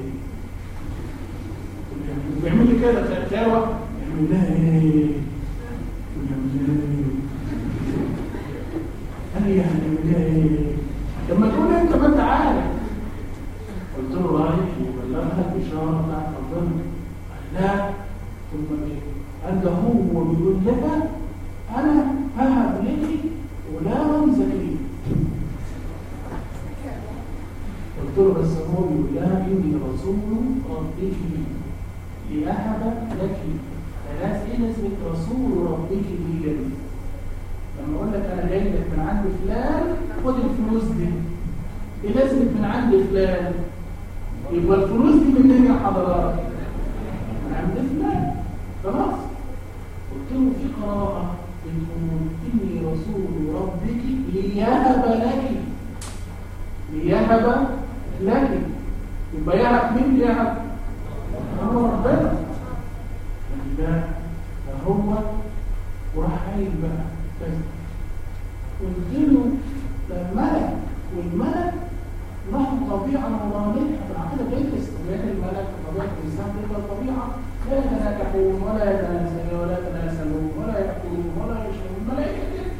بيعمل لي كده تلاقي واحد يعمل لها ايه؟ ويعمل لها ايه؟ قال لي هنعمل لها ايه؟ طب ما تقول انت ما انت عارف قلت له رايح يبلغها البشاره بتاعت ربنا قال لا ثم ايه؟ قال ده هو بيقول لها انا ههب لك غلاما زكيا قلت له بس هو بيقول لها اني رسول ربك لاهب لك ثلاث ايه نسبه رسول ربك دي لما اقول لك انا جاي لك من عند فلان خد الفلوس دي ايه نسبه من عند فلان يبقى الفلوس دي منين يا حضرات من عند فلان خلاص قلت له في قراءة بتقول إني رسول ربك ليهب لك ليهب لك يبقى يهب مين ليهب؟ هو ربنا ده فهو وراح قايل بقى كذا قلت له ده الملك والملك له طبيعة نورانية في العقيدة بيدرس طبيعة الملك وطبيعة الإنسان تلك الطبيعة لا يتناكحون ولا يتناسلون ولا يتناسلون ولا يأكلون ولا يشربون ملائكة كده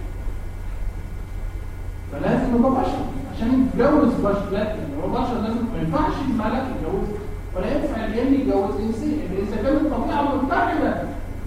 فلازم يبقى بشر عشان يتجوز بشر لكن هو بشر لازم ما ينفعش الملك يتجوز ولا ينفع الجن يتجوز انسان اذا كانت الطبيعه متحده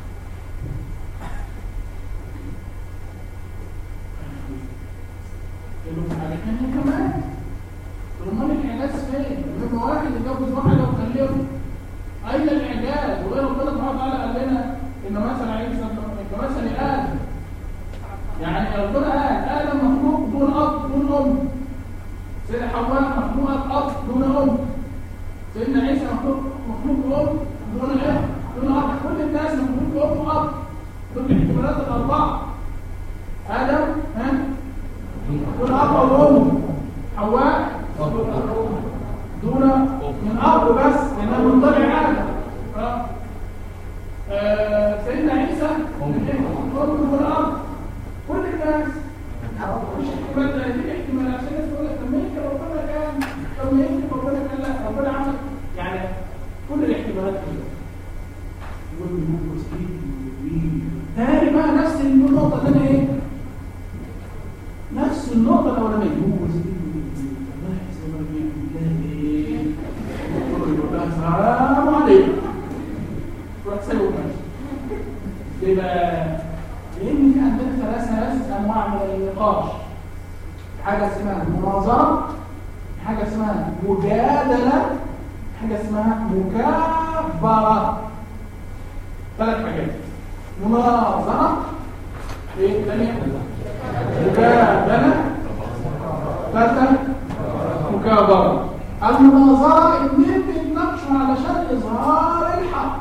قالوا في حاجه ثانيه كمان امال الانعكاس فين؟ لما واحد يتجوز واحده وخلفه اين الاعجاز وغير ربنا سبحانه وتعالى قال لنا ان مثل عيسى كمثل ادم يعني ربنا قال ادم مخلوق دون اب دون ام سيدنا حواء مخلوقه اب دون ام سيدنا عيسى مخلوق مخلوق ام دون اب دون اب كل الناس مخلوق ام واب دول الاحتمالات الاربعه ادم ها دون اب او ام حواء دون من اب بس لانها من ضلع ادم اه آه، سيدنا عيسى من ام دون اب كل الناس مش احتمال ده دي احتمال عشان الناس تقول لك طب ما يمكن ربنا كان طب ما يمكن ربنا كان لا ربنا عمل يعني كل الاحتمالات كده يقول لي هو مسكين تاني بقى نفس النقطه اللي انا ايه نفس النقطه الاولانيه هو مسكين الله يحسن ما بيعمل ايه يقول لها السلام عليكم روح سوي ماشي ليه بقى لان في عندنا ثلاث ثلاث انواع من النقاش حاجه اسمها مناظره حاجه اسمها مجادله حاجه اسمها مكابره ثلاث حاجات مناظره ايه ثانيه مجادله ثالثه مكابره المناظره اتنين بيتناقشوا علشان اظهار الحق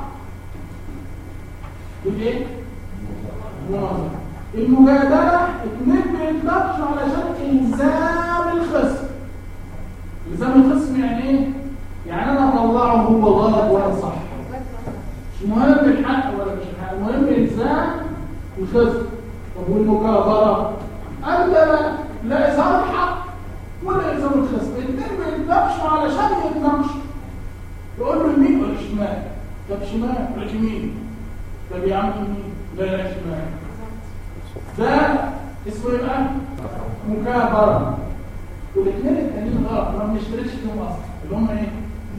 دول ايه مناظرة المجادلة اتنين بيتناقشوا علشان إلزام الخصم إلزام الخصم يعني إيه؟ يعني أنا أطلعه هو غلط وأنا صح مش مهم الحق ولا مش الحق المهم إلزام الخصم طب والمكابرة قال لا لا إظهار الحق ولا إلزام الخصم الاتنين بيتناقشوا علشان يتناقشوا يقول له يمين ولا شمال طب شمال ولا يمين طب يا عم يمين لا لا شمال ده اسمه ايه بقى مكابرة والاثنين التانيين غلط ما بنشتركش فيهم اصلا اللي هم ايه؟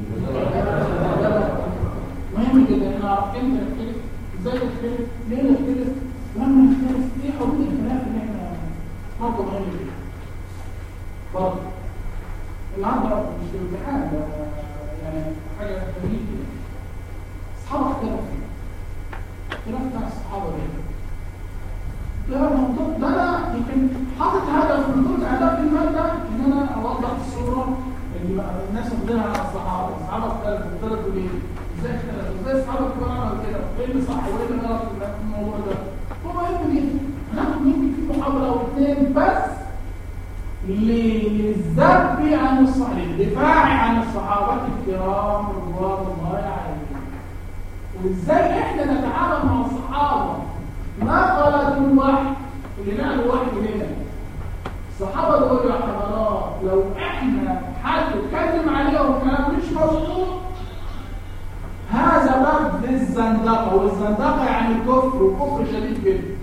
مهم جدا ان نعرف امتى نختلف ازاي نختلف ليه نختلف لما نختلف ايه حدود الخلاف اللي احنا برضه مهم جدا برضه النهارده مش في الامتحان ده يعني حاجه جميله كده اصحابك اختلفوا اختلاف بتاع الصحابه ده ده الموضوع ده انا يمكن حاطط هدف من ضمن اهداف الماده ان انا اوضح الصوره اللي الناس واخدينها على الصحابه الصحابه اختلفوا اختلفوا ليه؟ ازاي اختلفوا؟ ازاي الصحابه كانوا عملوا كده؟ وايه اللي صح وايه اللي غلط في الموضوع ده؟ هو مهم جدا هناخد يمكن في محاضره او اثنين بس للذب عن الصحابه للدفاع عن الصحابه الكرام رضوان الله عليهم وازاي احنا نتعامل مع الصحابه نقلت الوحي اللي نقل الوحي لنا الصحابه دول يا حضرات لو احنا حد اتكلم عليهم كلام مش مظبوط هذا باب للزندقه والزندقه يعني الكفر وكفر شديد جدا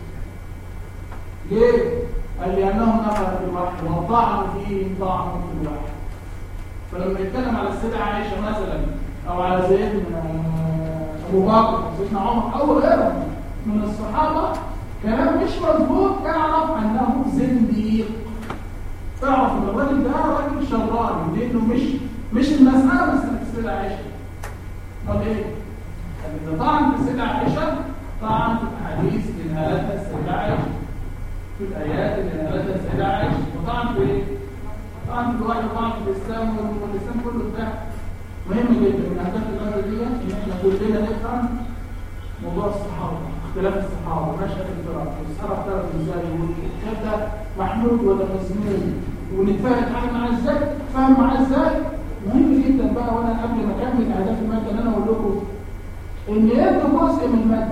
ليه؟ قال لانهم نقلت الوحي وطعنوا فيه طعنوا في الوحي فلما يتكلم على السيده عائشه مثلا او على سيدنا ابو بكر سيدنا عمر او غيرهم من الصحابة كلام مش مظبوط اعرف انه زنديق اعرف ان الراجل ده راجل شراني لانه مش مش المسألة بس السيدة عائشة امال ايه؟ اذا طعن في السيدة عائشة طعن في الحديث اللي نقلتها السيدة عائشة في الايات اللي نقلتها السيدة عائشة وطعن في ايه؟ طعن في الوحي وطعن في الاسلام والاسلام كله بتاع مهم جدا من اهداف المادة دي ان احنا كلنا نفهم موضوع الصحابة اختلاف الصحابة نشأة الفرق والصحابة اختلفوا ازاي والكتاب ده محمود ولا مذموم ونتفاهم نتعامل معاه ازاي فاهم معاه ازاي مهم جدا بقى وانا قبل ما اكمل اهداف المادة ان انا اقول لكم ان يبدو جزء من المادة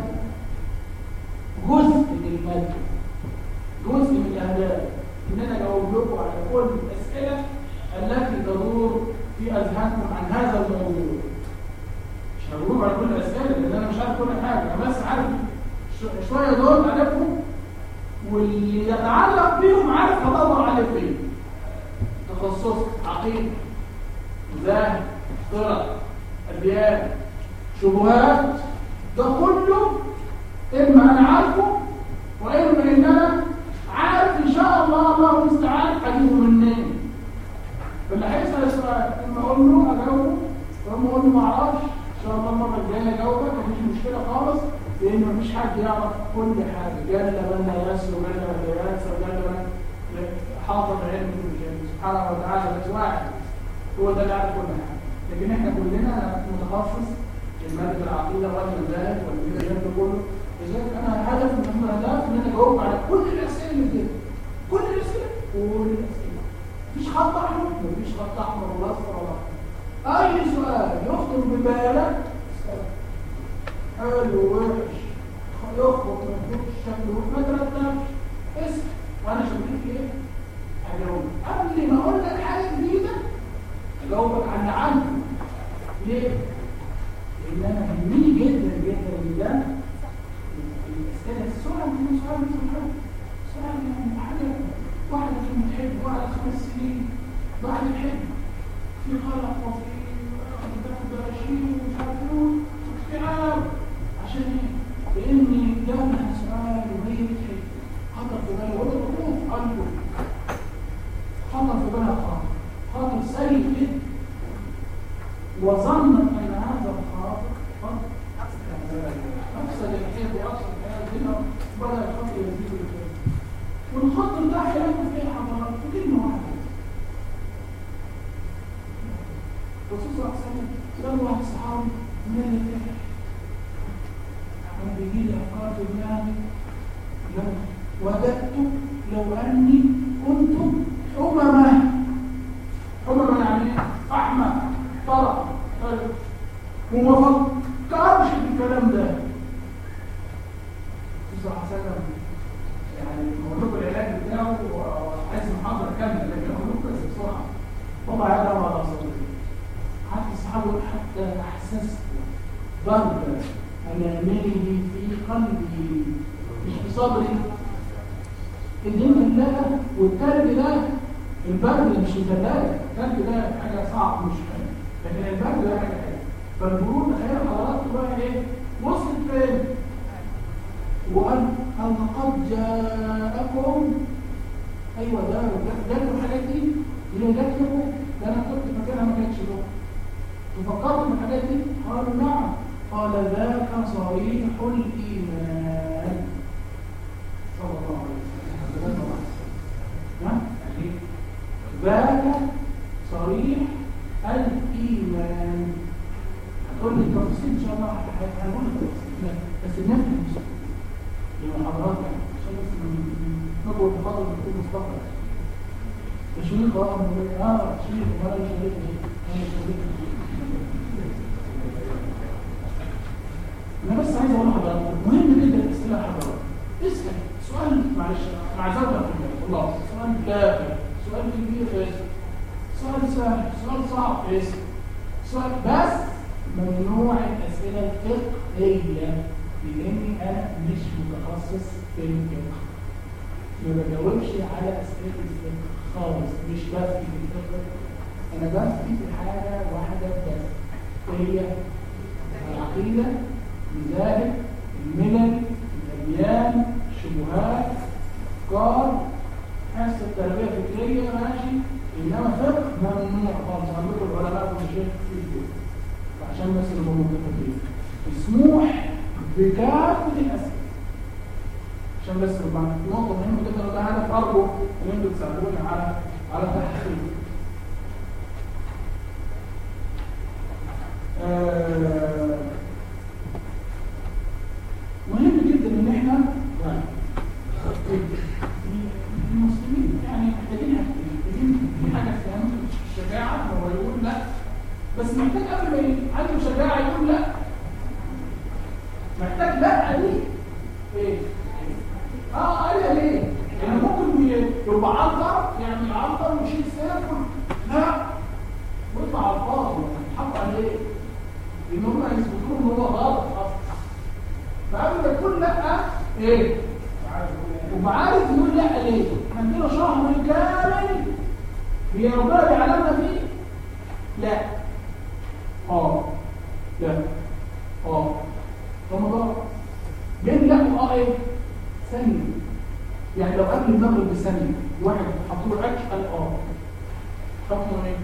جزء من المادة جزء من الاهداف ان انا اجاوب لكم على كل الاسئلة التي تدور في اذهانكم عن هذا الموضوع مش هجاوب على كل الاسئله لان انا مش عارف كل حاجه انا بس عارف شويه دول عارفهم واللي يتعلق بيهم عارف هدور عليه فين تخصص عقيده مذاهب فرق اديان شبهات ده كله اما انا عارفه واما ان انا عارف ان شاء الله الله المستعان هجيبه منين فاللي هيسال سؤال اما اقول له اجاوبه واما اقول له ما اعرفش ان شاء الله المره الجايه اجاوبك مفيش مشكله خالص لان مفيش حد يعرف كل حاجه جل من لا يسر وجل من لا ينسى وجل من حاطط علم كل شيء سبحانه وتعالى بس واحد هو ده اللي يعرف كل حاجه لكن احنا كلنا متخصص في ماده العقيده والمذاهب والكلام ده كله لذلك انا هدف من الاهداف ان انا اجاوب على كل الاسئله اللي كده كل الاسئله كل الاسئله مفيش خط احمر مفيش خط احمر ولا اصفر ولا احمر اي سؤال يخطر ببالك حلو وحش يخبط ما يخبطش شكله ما ترتبش اسم وانا شغال في ايه هجاوبك قبل ما اقول لك حاجه جديده اجاوبك عن عنه ليه لان انا يهمني جدا جدا جدا الاسئله السؤال من سؤال من سؤال سؤال يعني حاجه واحده كلمه حب واحده خمس سنين بعد الحب في خلق وفي دراشين ومش عارف ايه واكتئاب عشان ايه؟ لان جالها سؤال وهي بتحب خطر في بالها وهي بتموت قلبه خطر في بالها خاطر خاطر سيء جدا وظنت ان هذا الخاطر قد افسد الحياه وافسد الحياه الدنيا بدا الخاطر يزيد الحياه والخاطر ده هيعمل فيه حضارات في كلمه واحده الرسول صلى الله عليه وسلم قال واحد صحابي من الفكر لما بيجي لي افكار في دماغي لو وجدت لو اني كنت حممه حممه يعني ايه؟ احمى طرف وما فكرش في الكلام ده صلى الله عليه وسلم يعني بقول لكم العلاج بتاعه وعايز محاضره كامله لكن اقول لكم بس بسرعه وضع يده على صدره حتى الصحابه حتى احسست ضرب انامله في قلبي مش في صدري الدنيا الله والتلج ده البرد مش متدارك الثلج ده حاجه صعبه مش حلوه لكن البرد ده حاجه حلوه فالبرود تخيل حضراتكم بقى ايه وصلت فين وقال هل قد جاءكم ايوه ده جاتكم الحاجات دي اللي جات لكم ده انا كنت فاكرها ما كانتش له تفكرت بالحاجات دي قالوا نعم قال ذاك صريح الايمان صلى الله عليه وسلم نعم ذاك صريح الايمان هتقول لي التفاصيل ان شاء الله هنقول التفاصيل بس نفهم المحاضرات يعني عشان بس نقول المحاضره بتكون مستقبل تشويق اه اه تشويق وانا مش شريك انا مش شريك انا بس عايز اقول لحضرتك مهم جدا الاسئله حضرتك اسال سؤال معلش مع زوجة في الله خلاص سؤال كافي سؤال كبير اسال سؤال سهل سؤال صعب اسال سؤال بس ممنوع الاسئله الفقهيه لاني انا مش متخصص في الفقه ما بجاوبش على اسئله الفقه خالص مش بفتي في الفقه انا بفتي في حاجه واحده بس هي العقيده مذاهب الملل الاديان الشبهات افكار حاسه تربيه فكريه ماشي انما فقه ممنوع خالص عندكم العلماء والشيخ في البيت عشان بس نبقى متفقين مسموح بكافة الأسئلة عشان بس نبقى نقطة مهمة جدا وده هدف أرجو إن أنتوا تساعدوني على على تحقيق آه مهم جدا إن إحنا المسلمين يعني محتاجين محتاجين في حاجة اسمها الشجاعة هو يقول لا بس محتاج قبل ما عنده شجاعة يقول لا محتاج لا دي ايه اه قالها ليه لان ممكن يبقى عنتر يعني عنتر ويشيل سيف لا ويطلع على الفاضي يتحط عليه ان هم يثبتوا ان هو غلط اصلا فقبل ما تقول لا ايه وعارف يقول لا ليه احنا عندنا شهر كامل هي ربنا بيعلمنا فيه لا اه لا اه رمضان بين لا واه ايه ثانيه يعني لو قبل المغرب بثانيه واحد حط له اكل قال اه حكمه ايه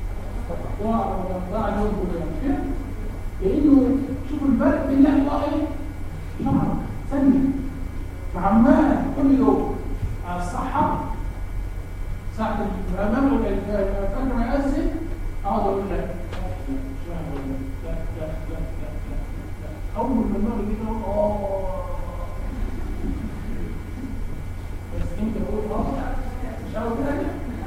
ضاع اليوم كله يعني لانه شوفوا الفرق بين لا واه ايه شهر ثانيه فعمال كل يوم على الصحه ساعه المغرب فجر ما يأذن اقعد اقول لك لا لا لا لا لا اول ما المغرب يجي اقول اه بس انت تقول اه مش اول كده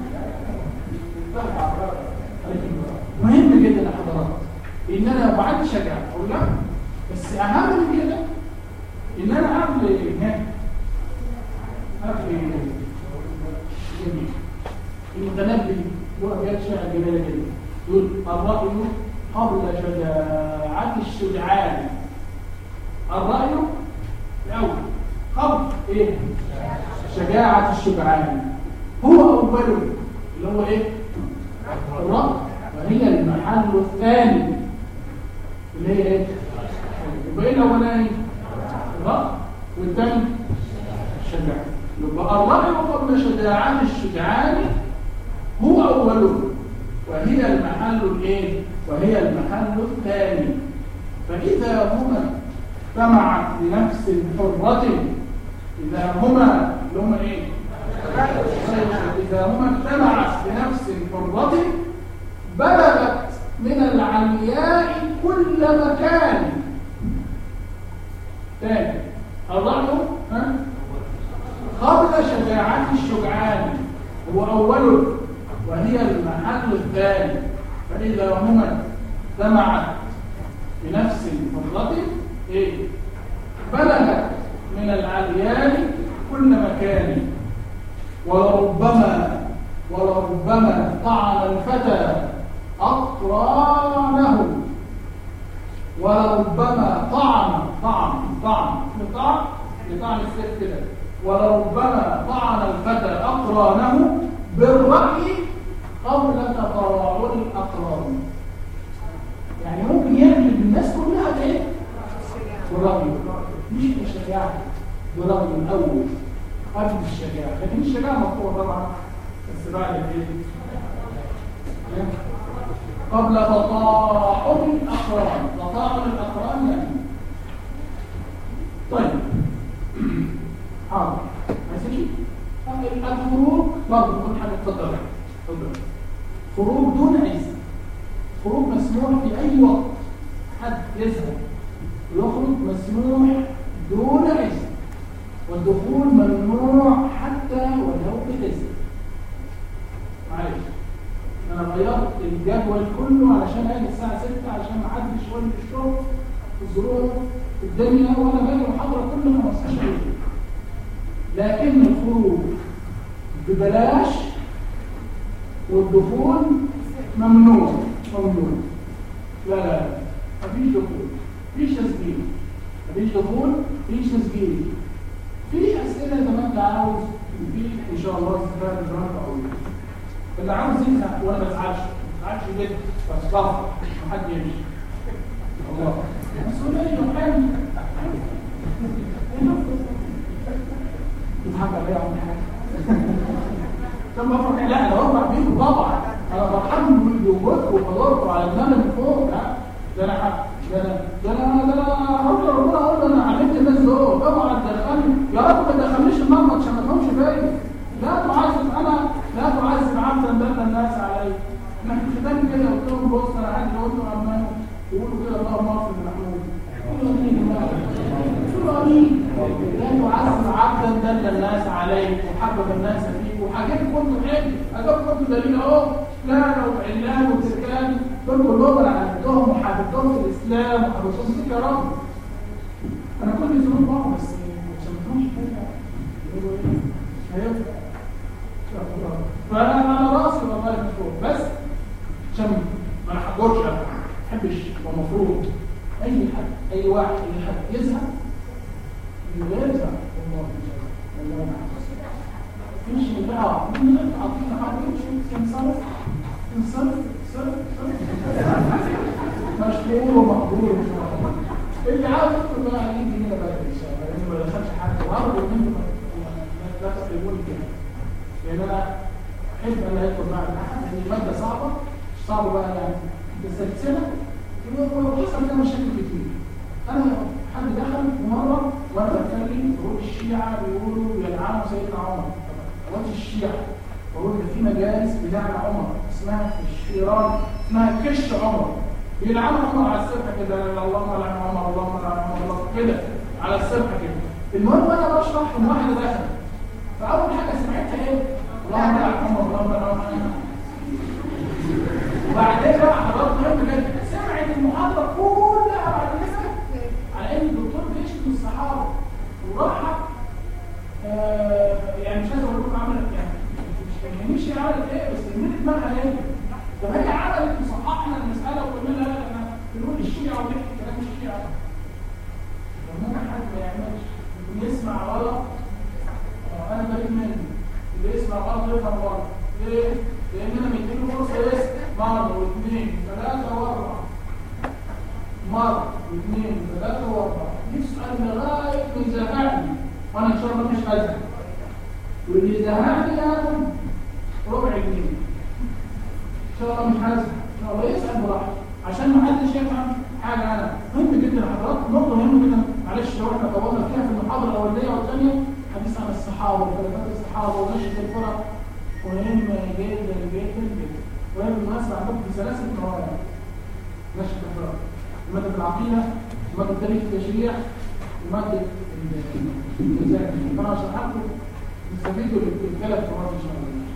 مهم جدا يا حضرات ان انا بعد شجاع اقول لا بس اهم من كده ان انا قبل هناك قبل جميل المتنبي له ابيات شعر جميله جدا يقول الراي قبل شجاعه الشجعان الراي الاول قبل ايه شجاعه الشجعان هو اوله اللي هو ايه الراي وهي المحل الثاني اللي هي ايه يبقى ايه الاولاني الراي والثاني الشجاعه يبقى الراي قبل شجاعه الشجعان هو اوله وهي المحل الايه وهي المحل الثاني فاذا هما اجتمعت لنفس حرة اذا هما اللي هما ايه اذا هما اجتمعت لنفس حرة بلغت من العلياء كل مكان ثاني الرأي ها قبل شجاعة الشجعان هو أوله وهي المحل الثاني فإذا هما اجتمعت بنفس فرة إيه؟ بلغت من العليان كل مكان ولربما ولربما طعن الفتى أقرانه ولربما طعن طعن طعن طعن لطعن السيف كده ولربما طعن الفتى أقرانه بالرأي قبل تطاول الأقران يعني ممكن يعمل الناس كلها بايه؟ بالرأي مش بالشجاعة برأي الأول قبل الشجاعة لكن الشجاعة مطلوبة طبعا بس بعد الايه؟ قبل تطاعم الأقران تطاعم الأقران يعني طيب حاضر ماشي الخروج برضه كل حاجة اتفضل اتفضل خروج دون عزة خروج مسموح في أي وقت حد يذهب ويخرج مسموح دون عزة والدخول ممنوع حتى ولو بإذن معلش انا غيرت الجدول كله علشان اجي الساعه 6 علشان ما حدش يقول لي الشغل الظروف الدنيا وانا باجي محاضره كل 15 يوم لكن الخروج ببلاش والدخول ممنوع ممنوع لا لا لا مفيش دخول مفيش تسجيل مفيش دخول مفيش تسجيل في اسئله زي ما انت عاوز في ان شاء الله استفاده برانك او اللي عاوز يزهق وانا ما بزعلش ما بزعلش جدا بس بفرح ما حد يمشي الله مسؤوليه وحامل تضحك عليا عم حاجه طب بفرح لا انا بفرح بيكم طبعا انا فرحان بوجودكم وبدوركم على دماغي من فوق لا ده انا ده انا ده انا ده انا هقول ربنا اقول انا علمت الناس دول طبعا دخلني يا رب ما تدخلنيش النار عشان ما تفهمش فيا لا تعذب انا لا تعذب عبدا بل الناس علي احنا في الختام كده قلت لهم بص انا عندي قلت لهم عمال يقولوا كده اللهم اغفر لمحمود قولوا امين قولوا امين لا تعذب عبدا دل الناس عليك وحبب الناس فيك وحاجات كنتم حلو اجاب كنتم دليل اهو لا وعلان وتركان دول كلهم انا عرفتهم وحببتهم في الاسلام وحببتهم فيك يا رب انا كل ذنوب بعض بس عشان ما تفهمش حاجه هيبقى فانا انا راسي والله مشهور بس عشان ما نحضرش ما احبش ومفروض اي حد اي واحد اي حد يزهق من غير زهق والله والله مش بقى من عطينا حد يمشي ينصرف ينصرف مشهور ومقبول اللي عاوز يدخل بقى يجي هنا بقى ان شاء الله لانه ما دخلش حد وعرض منه لا تقريبون كده لان انا احب ان يدخل معي احد لان الماده صعبه مش صعبه بقى يعني السلسله وحصل فيها مشاكل كتير انا حد دخل مره وانا بتكلم بقول الشيعه بيقولوا يلعنوا سيدنا عمر قلت الشيعه بقول ان في مجالس بلعن عمر اسمها الشيران اسمها كش عمر بيلعنوا عمر على السبحه كده اللهم لعن عمر اللهم لعن عمر الله كده على السبحه كده المهم انا بشرح ان واحده دخلت فاول حاجه سمعتها ايه اللهم لعن عمر اللهم لعن عمر وبعدين بقى حضرات مهم جدا سمعت المحاضره كلها بعد كده على ان الدكتور بيشتم الصحابه وراحت آه يعني مش عايز اقول لكم عملت يعني مش فاهمينش هي عملت ايه بس من دماغها ايه طب هي عملت وصححنا المساله وقلنا لها لا احنا بنقول الشيعه ونحكي كلام الشيعه لما حد ما يعملش يسمع غلط آه انا بريء منه اللي يسمع غلط يفهم غلط ليه؟ لان انا مديله فرصه يسمع مره واثنين ثلاثه واربعه مره واثنين ثلاثه واربعه يسال لغايه ما يزهقني وانا ان شاء الله مش هزهق واللي زهقني ياخد ربع جنيه ان شاء الله مش هزهق ان شاء الله يسال براحته عشان ما حدش يفهم حاجه انا مهم جدا حضرتك نقطه مهمه جدا معلش لو احنا طولنا فيها في المحاضره الاولانيه والثانيه حديث عن الصحابه وخلافات الصحابه ونشر الفرق مهم جدا جدا جدا وهي بالمناسبه عندكم في ثلاثه مواضيع نشر الفرق ماده العقيده ماده تاريخ التشريع وماده الجزاء فانا هشرح لكم تستفيدوا الثلاث مواد ان شاء الله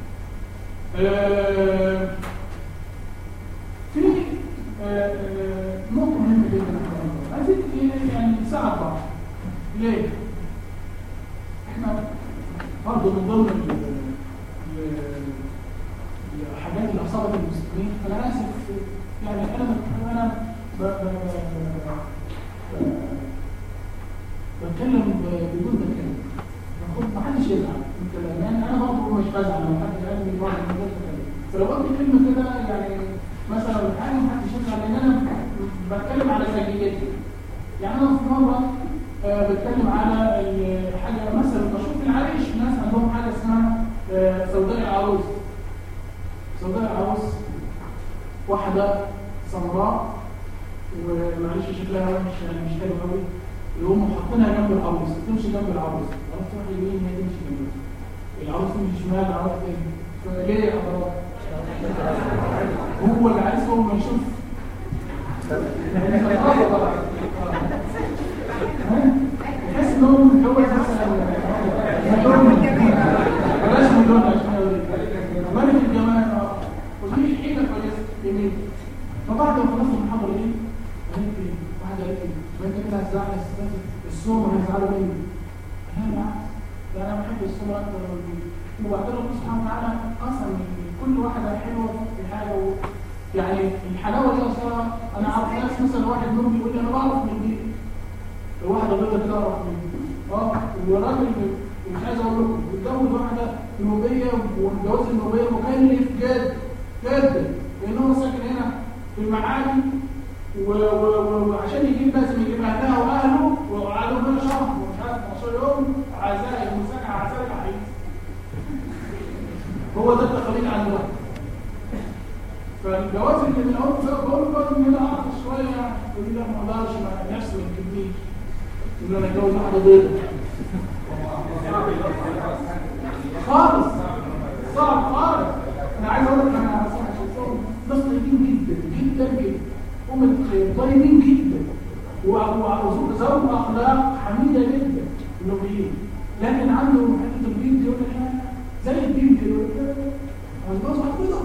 آه في آه نقطه مهمه جدا عايزين يعني نساعد بعض ليه؟ احنا برضه من ضمن الحاجات اللي اصابت المسلمين انا اسف يعني انا انا ب ب ب بتكلم بدون ما اتكلم ما حدش يزعل من كلامي يعني انا برضه مش بزعل لو حد قال قلت كلمه كده يعني مثلا حاجه محدش يزعل لان انا بتكلم على سجيتي يعني انا في مره آه، بتكلم على ال- حاجه مثلا بشوف في العريش ناس عندهم حاجه اسمها آه، سوداء العروس سوداء العروس واحده سمراء ومعلش شكلها وحش يعني مش حلو قوي يقوموا حاطينها جنب العروس تمشي جنب العروس العروس تروح يمين هي تمشي يمين العروس تمشي شمال العروس تمشي ليه يا حضرات؟ هو العريس هو ما يشوف تحس ان هو متجوز مثلا مليون بلاش مليون عشان اوريك ملك الجمال اه ودي حيله كويسه جميل فبعد ما خلصت المحاضره دي قالت لي واحده قالت لي ما انت كده هتزعل الستات السومر هيزعلوا مني لا بالعكس ده انا بحب السومر اكتر من دي وبعدين ربنا سبحانه وتعالى قسم كل واحده حلوه في حاجه و... يعني الحلاوه دي اصلا انا عارف ناس مثلا واحد منهم بيقول لي انا بعرف من دي واحده بيضه كده اعرف من دي اه والراجل مش عايز اقول لكم بيتجوز واحده نوبيه والجواز النوبيه مكلف جدا جدا لان هو ساكن هنا في المعادي و- و- و- وعشان يجيب لازم يجيب اهلها واهله وقعدوا هنا شهر ومش عارف 15 يوم عزاء مساكه عزاء العريس هو ده التقاليد عندنا فالجواز اللي من اول بقول له برضه ان انا اعرف شويه يقول لي لا ما اقدرش ما نفسي ما تجيبنيش ان انا اتجوز واحده بيضاء خالص صعب خالص انا عايز اقول لك انا شايفهم ناس طيبين جدا جدا جدا هم طيبين جدا وذو اخلاق حميده جدا النوبيين لكن عندهم حته البيض دي يقول لك لا، زي البيض كده يقول لك هتجوز واحده بيضاء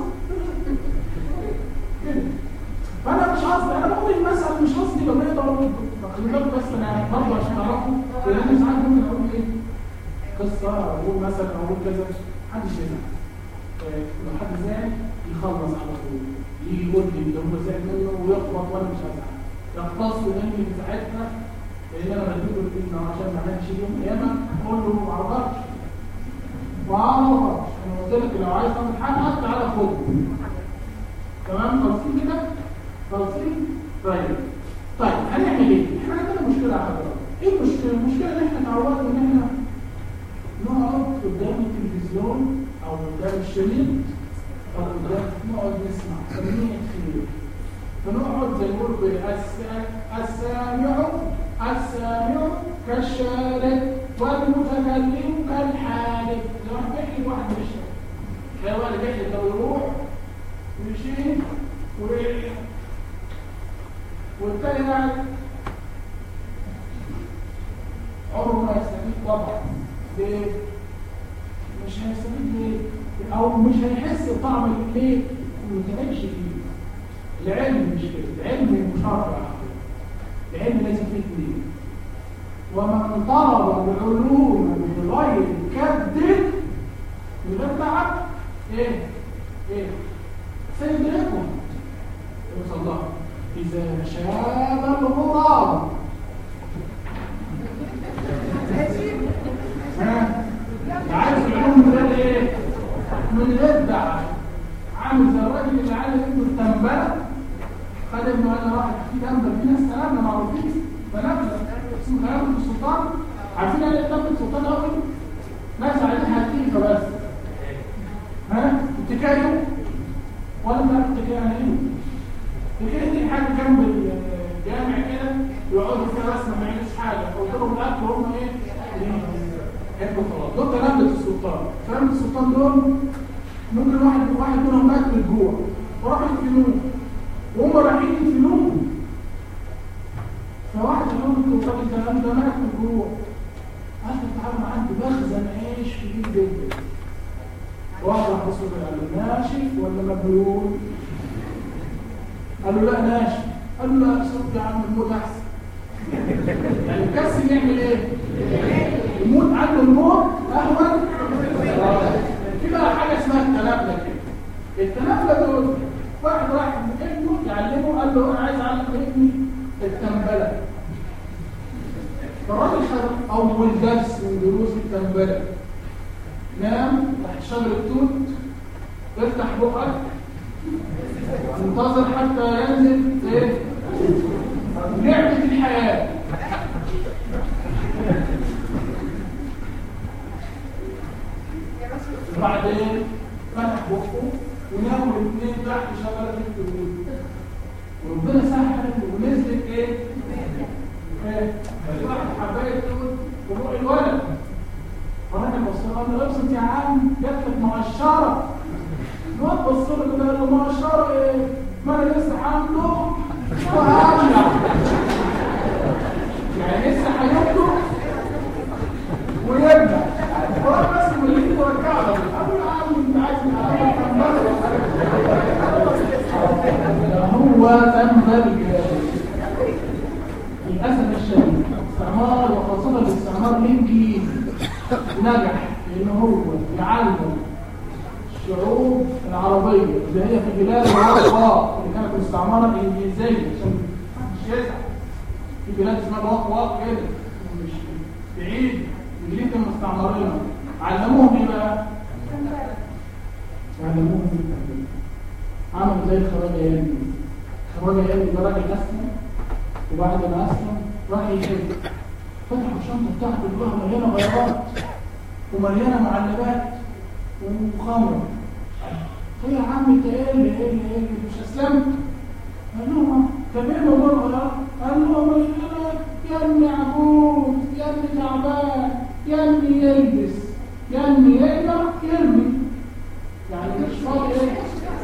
كده فانا مش قصدي انا بقول المسألة مش قصدي لو نقدر خلي بالك بس انا برضه عشان تعرفوا لان ساعات ممكن اقول ايه قصه اقول مثلا اقول كذا محدش يزعل آه، لو حد زعل يخلص على طول يجي يقول لي ده هو زعل منه ويخبط وانا مش هزعل يختص مني في ساعتها لان انا بديله الفتنه عشان ما حدش يجي يوم القيامه اقول له ما اعرفش ما اعرفش انا قلت لك لو عايز تعمل حاجه تعالى خد تمام خالصين كده خالصين طيب طيب هنعمل ايه احنا عندنا مشكله على فكره ايه المشكله المشكله ان احنا اتعودنا ان احنا نقعد قدام التلفزيون او قدام الشريط او قدام نقعد نسمع سميع خير فنقعد زي ما بيقولوا إيه، الس- السامع السامع كالشارد والمتكلم كالحالب لو واحد بيحلب واحد بيشرب تلاقي واحد بيحلب لو يروح ويشيل ويرجع والتاني قاعد عمره ما يستفيد طبعا ليه؟ مش هيستفيد ليه؟ او مش هيحس بطعم ليه؟ ما تعبش فيه العلم مش كده العلم مشرع العلم لازم فيه اثنين ومن طلب العلوم بغير كد من غير تعب ايه ايه سيدركم صلى الله اذا شاب الغراب ها عايز العلوم من غير ايه من غير تعب عامل زي الراجل اللي عايز ابنه التنبله خد ابنه قال له واحد في تنبل في ناس تنبله معروفين تنبله اسمه تنبل السلطان عارفين يعني ايه تنبل السلطان اول ناس عايزين حقيقه بس ها اتكايو ولا انت عارف اتكايو يعني ايه اتكايو دي حاجه جنب الجامع كده يقعدوا فيها بس ما بيعملوش حاجه قلت لهم الاكل هم ايه يحبوا خلاص دول تنبل السلطان تنبل السلطان دول ممكن واحد واحد منهم مات من الجوع وراحوا يدفنوه وهم رايحين يدفنوه فواحد قال لهم انتوا الراجل ده ده مات من الجوع قال له تعالوا أنا عندي مخزن عيش كبير جدا واحد راح يسأل قال له ناشف ولا مبلول؟ قال له لا ناشف قال له لا صب يا عم الموت احسن يعني الكسر يعمل ايه؟ يموت عنه الموت اهون في بقى حاجه اسمها التنابله كده التنابله دول واحد راح ابنه يعلمه قال له انا عايز اعلم ابني التنبله فالراجل خد اول درس من دروس التنبله نام تحت شجر التوت افتح بقك منتظر حتى ينزل ايه لعبة الحياة وبعدين فتح بقه وناموا الاثنين تحت شجرة التلميذ وربنا سهل ونزلت ايه؟ ايه؟ واحد حبايه تقول بروح الولد فراجل بص له قال له ابسط يا عم جات لك مقشره الواد بص له كده قال له مقشره ايه؟ ما انا لسه حامله وهرجع يعني لسه هيبدو ويرجع هو بس اللي يجي يرجع له قال له يا عم انت عايز كم مره هو تنبل للأسف الشديد استعمار وخاصة الاستعمار الإنجليزي نجح إن هو يعلم الشعوب العربية اللي هي في بلاد الوقواق اللي كانت مستعمرة الإنجليزية عشان مش يزعل في بلاد اسمها الوقواق كده مش بعيد الإنجليز كانوا مستعمرينها علموهم إيه بقى؟ علموهم بالتعليم عمل زي الخواجة يامي الخواجة يامي ده راجل أسلم وبعد ما أسلم راح يحب فتح الشنطة بتاعته جواها مليانة بياضات ومليانة معلبات وخمر قال يا عم انت ايه اللي ايه اللي ايه اللي مش اسلمت؟ قال لهم طب ايه موضوع الغلاء؟ قال لهم انا يا ابني عجوز يا ابني تعبان يا ابني يلبس يا ابني يقدر يرمي يعني مش فاضي ايه؟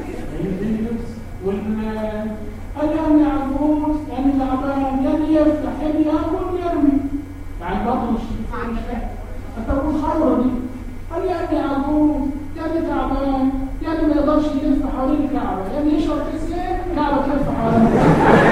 وال قال يعني عجوز يعني تعبان يعني يفتح يعني ياكل يرمي يعني برضه مش فتقول الخمره دي قال يعني عجوز يعني تعبان يعني ما يقدرش يلف حوالين الكعبه يعني يشرب كاسين الكعبه تلف حوالين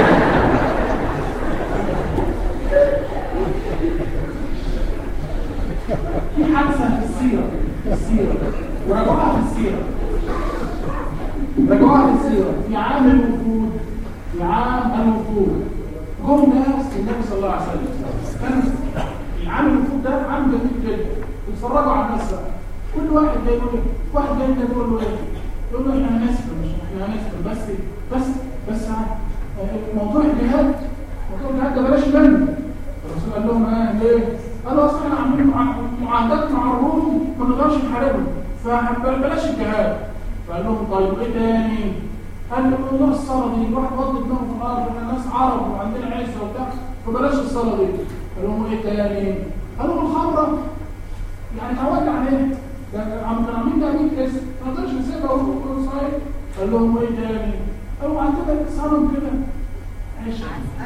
في حادثه في السيره في السيره ورجعوها في السيره رجعوها في السيرة في عام الوفود في عام الوفود جم ناس النبي صلى الله عليه وسلم كان عام الوفود ده عام جميل جدا اتفرجوا على الناس بقى كل واحد جاي يقول واحد جاي كده يقول له ايه؟ يقول له احنا هنسفر مش احنا هنسفر بس بس بس موضوع الجهاد موضوع الجهاد ده بلاش منه الرسول قال لهم اه ليه؟ قالوا اصل احنا عاملين معاهدات مع الروم ما نقدرش نحاربهم فبلاش الجهاد فقال لهم طيب ايه تاني؟ قال له والله الصلاة دي الواحد وضد دماغه في الأرض احنا ناس عرب وعندنا عزة وبتاع فبلاش الصلاة دي قال لهم ايه تاني؟ قال لهم الخمرة يعني تعودنا عليها ده عم كانوا عاملين ده 100 اسم ما نقدرش نسيبها ونقول صحيح قال لهم ايه تاني؟ قالوا عندنا صنم كده عيش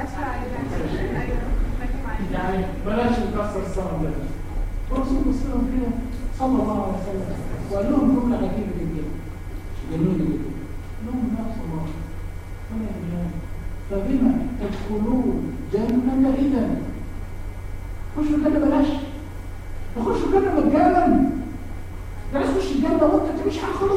يعني بلاش نكسر الصنم ده الرسول صلى الله عليه وسلم صلى الله عليه وسلم وقال لهم جملة عجيبة جدا جميلة جدا لهم نفس الله ولا إله فبما تدخلون جنة إذا خشوا الجنة بلاش تخشوا الجنة مجانا بلاش تخش الجنة وانت تعيش حاجة خالص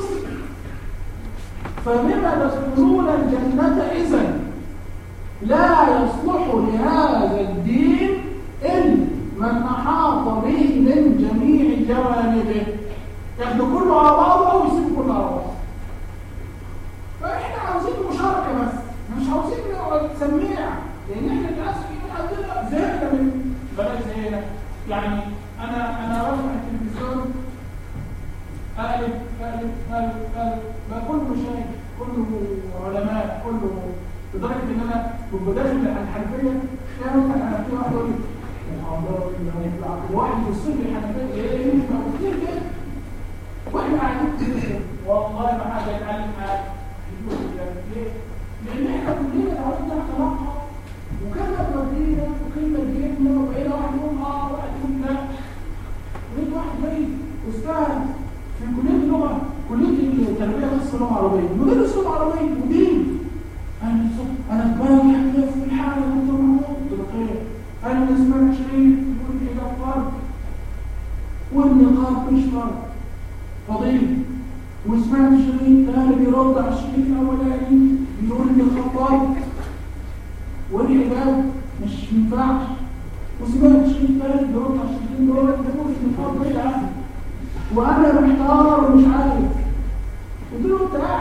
فبما تدخلون الجنة إذا لا يصلح لهذا الدين إلا من أحاط به من جميع جوانبه ياخدوا كله على بعضه او يسيبوا كله على بعضه فاحنا عاوزين مشاركه بس مش عاوزين نقعد سميع لان احنا للاسف عندنا زهقنا من بلاش زهقنا يعني انا انا راجع التلفزيون اقلب اقلب اقلب اقلب بقى كله شايف كله علماء كله لدرجه ان انا كنت داخل الحنفيه كان الحنفيه واحد يقول لي محاضرات واحد يوصل لي الحنفيه ايه مش كتير كده واحنا قاعدين كده والله ما حد يتعلم حاجه ليه؟ لان احنا كلنا اتعودنا على تلقى وكلمه ودينا وكلمه جبنا وبقينا واحد يقول اه واحد يقول لا ولقيت واحد جاي استاذ في كليه اللغه كليه التربيه بس لغه عربيه مدرس لغه عربيه ودين انا انا دماغي حلف في الحاله اللي انت محمود قلت له خير انا ما سمعتش ليه يقول لي ده فرض والنقاب مش فرض فضيل وسمعت شريط ثاني بيرد على الشريط الاولاني بيقول ان الخطاب والحجاب مش ينفعش وسمعت شريط ثالث بيرد على الشريطين دول بيقول ان الخطاب بدعه وانا محتار ومش عارف قلت له انت قاعد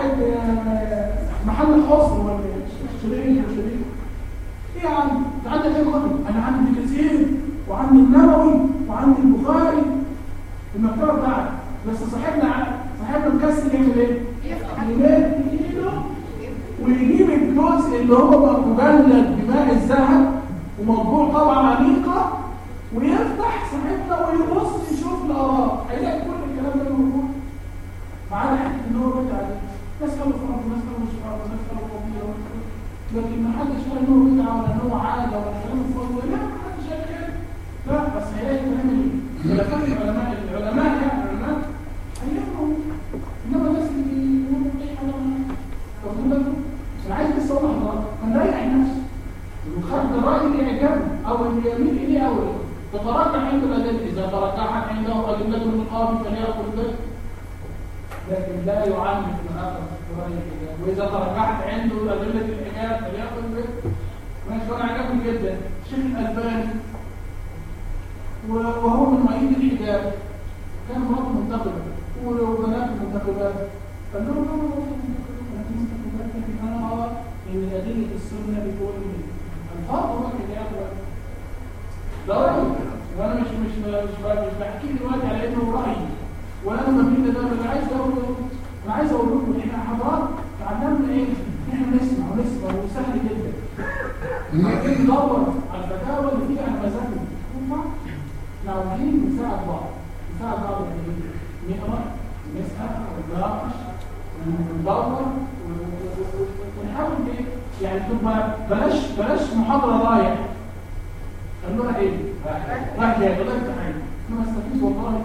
واحد آه، محل حصر ولا شريك وشريك ايه يا عم انت عندك ايه كتب انا عندي ابن كثير وعندي النووي وعندي البخاري المكتبه بتاعتي بس صاحبنا ع- صاحبنا مكسل يعمل ايه؟ يمد ايده ويجيب الجزء اللي هو مجلد بماء الذهب ومطبوع طبعا عميقه ويفتح صاحبنا ويبص يشوف الاراء هيلاقي كل الكلام ده موجود معانا حته ان هو بيت عليه ناس قالوا فرض ناس قالوا مش فرض ناس قالوا فضيله لكن ما حدش قال ان هو بدعه ولا ان هو عاده ولا كلام فاضي لا ما حدش قال كده لا بس هيلاقي كلام ايه؟ ولا كان العلماء العلماء يعني العلماء ايامهم انما الناس اللي بيقولوا ايه حاجه واخدين بالكم؟ انا عايز بس اقول لحضرتك كان رايح نفسه وخد الراي اللي يعجبه او اللي يميل اليه او تترجح عنده الادله اذا ترجحت عنده ادله المقام فليأخذ به لكن لا يعلم من اخر قرآن الحجاب واذا ترجحت عنده ادله الحجاب فليأخذ به ماشي وانا عجبني جدا الشيخ الالباني و- وهو من معيد الحجاب كان مراته منتقبه وبنات منتقبات قال لهم لا لا لا بنات منتقبات لكن انا ارى ان ادله السنه بتقول الفرق هو الحجاب ده رايي وانا مش مش مش مش بحكي دلوقتي على انه رايي ولا انا بميل ده انا عايز اقول انا عايز اقول لكم احنا حضرات تعلمنا ايه؟ احنا نسمع ونسمع وسهل جدا لكن ندور على الفتاوى اللي فيها على مزاجنا ينفع؟ احنا عاوزين نساعد بعض نساعد بعض يعني ايه؟ نقرا نسال ونناقش وندور ونحاول ايه؟ يعني تبقى بلاش بلاش محاضره رايح خلوها ايه؟ رايح جاي ولا امتحان انا استفيد والله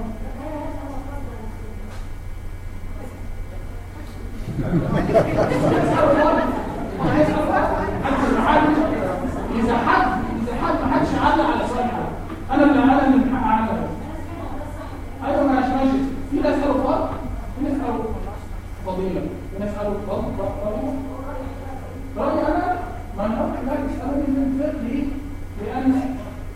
إذا حد إذا حد ما حدش علق على صالحه أنا اللي أنا اللي من حق أعلق أيوة ماشي ماشي في ناس قالوا فضل في ناس قالوا فضيلة في ناس قالوا فضل فضل رأيي أنا ما نحط لا تسألوني من فقه ليه؟ لأن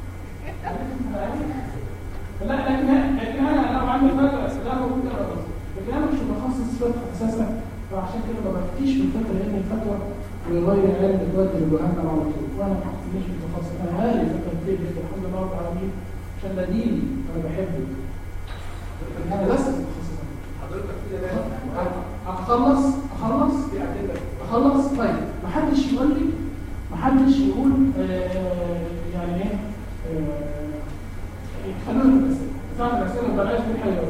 لا لكن لكن أنا لو عندي فقه لا بقول كده بس لكن أنا مش متخصص فقه أساسا فعشان كده ما بفتيش في الفقه لأن الفتوى وغير علم بتودي لجهنم على طول وانا مش متخصص انا هاري فكره كتير بس الحمد لله رب العالمين عشان ده ديني انا بحبه لكن انا لست متخصص حضرتك كده اخلص اخلص اخلص طيب ما حدش يقول لي ما حدش يقول آه يعني ايه آه خلونا في الاسئله بتاعت الاسئله بلاش في الحياه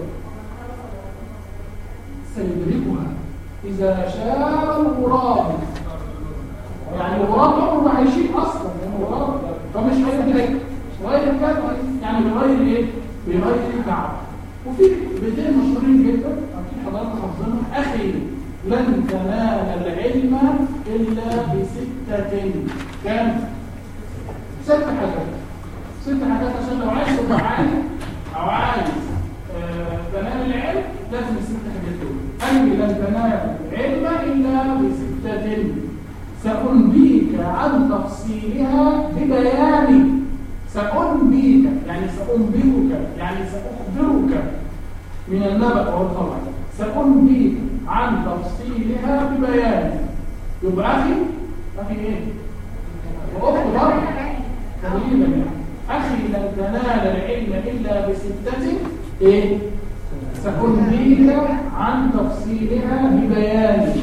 سيدركها اذا شاء الغراب يعني الغراب عمره ما هيشيل اصلا لان الغراب فمش هيدرك غير كده يعني بيغير ايه بيغير الكعب وفي بيتين مشهورين جدا اكيد حضرتك حافظينهم اخي لن تنال العلم الا بسته كام ست حاجات ست حاجات عشان لو عايز تبقى عالم او عايز آه، تنال العلم لازم الست حاجات دول اي لن تنال العلم الا بسته سأنبيك عن تفصيلها ببيان سأنبيك يعني سأنبئك يعني سأخبرك من النبأ وهو الخبر سأنبيك عن تفصيلها ببيان يبقى أخي أخي إيه؟ وأخت برضه تقريبا يعني أخي لن تنال العلم إلا بستة إيه؟ سأنبيك عن تفصيلها ببيان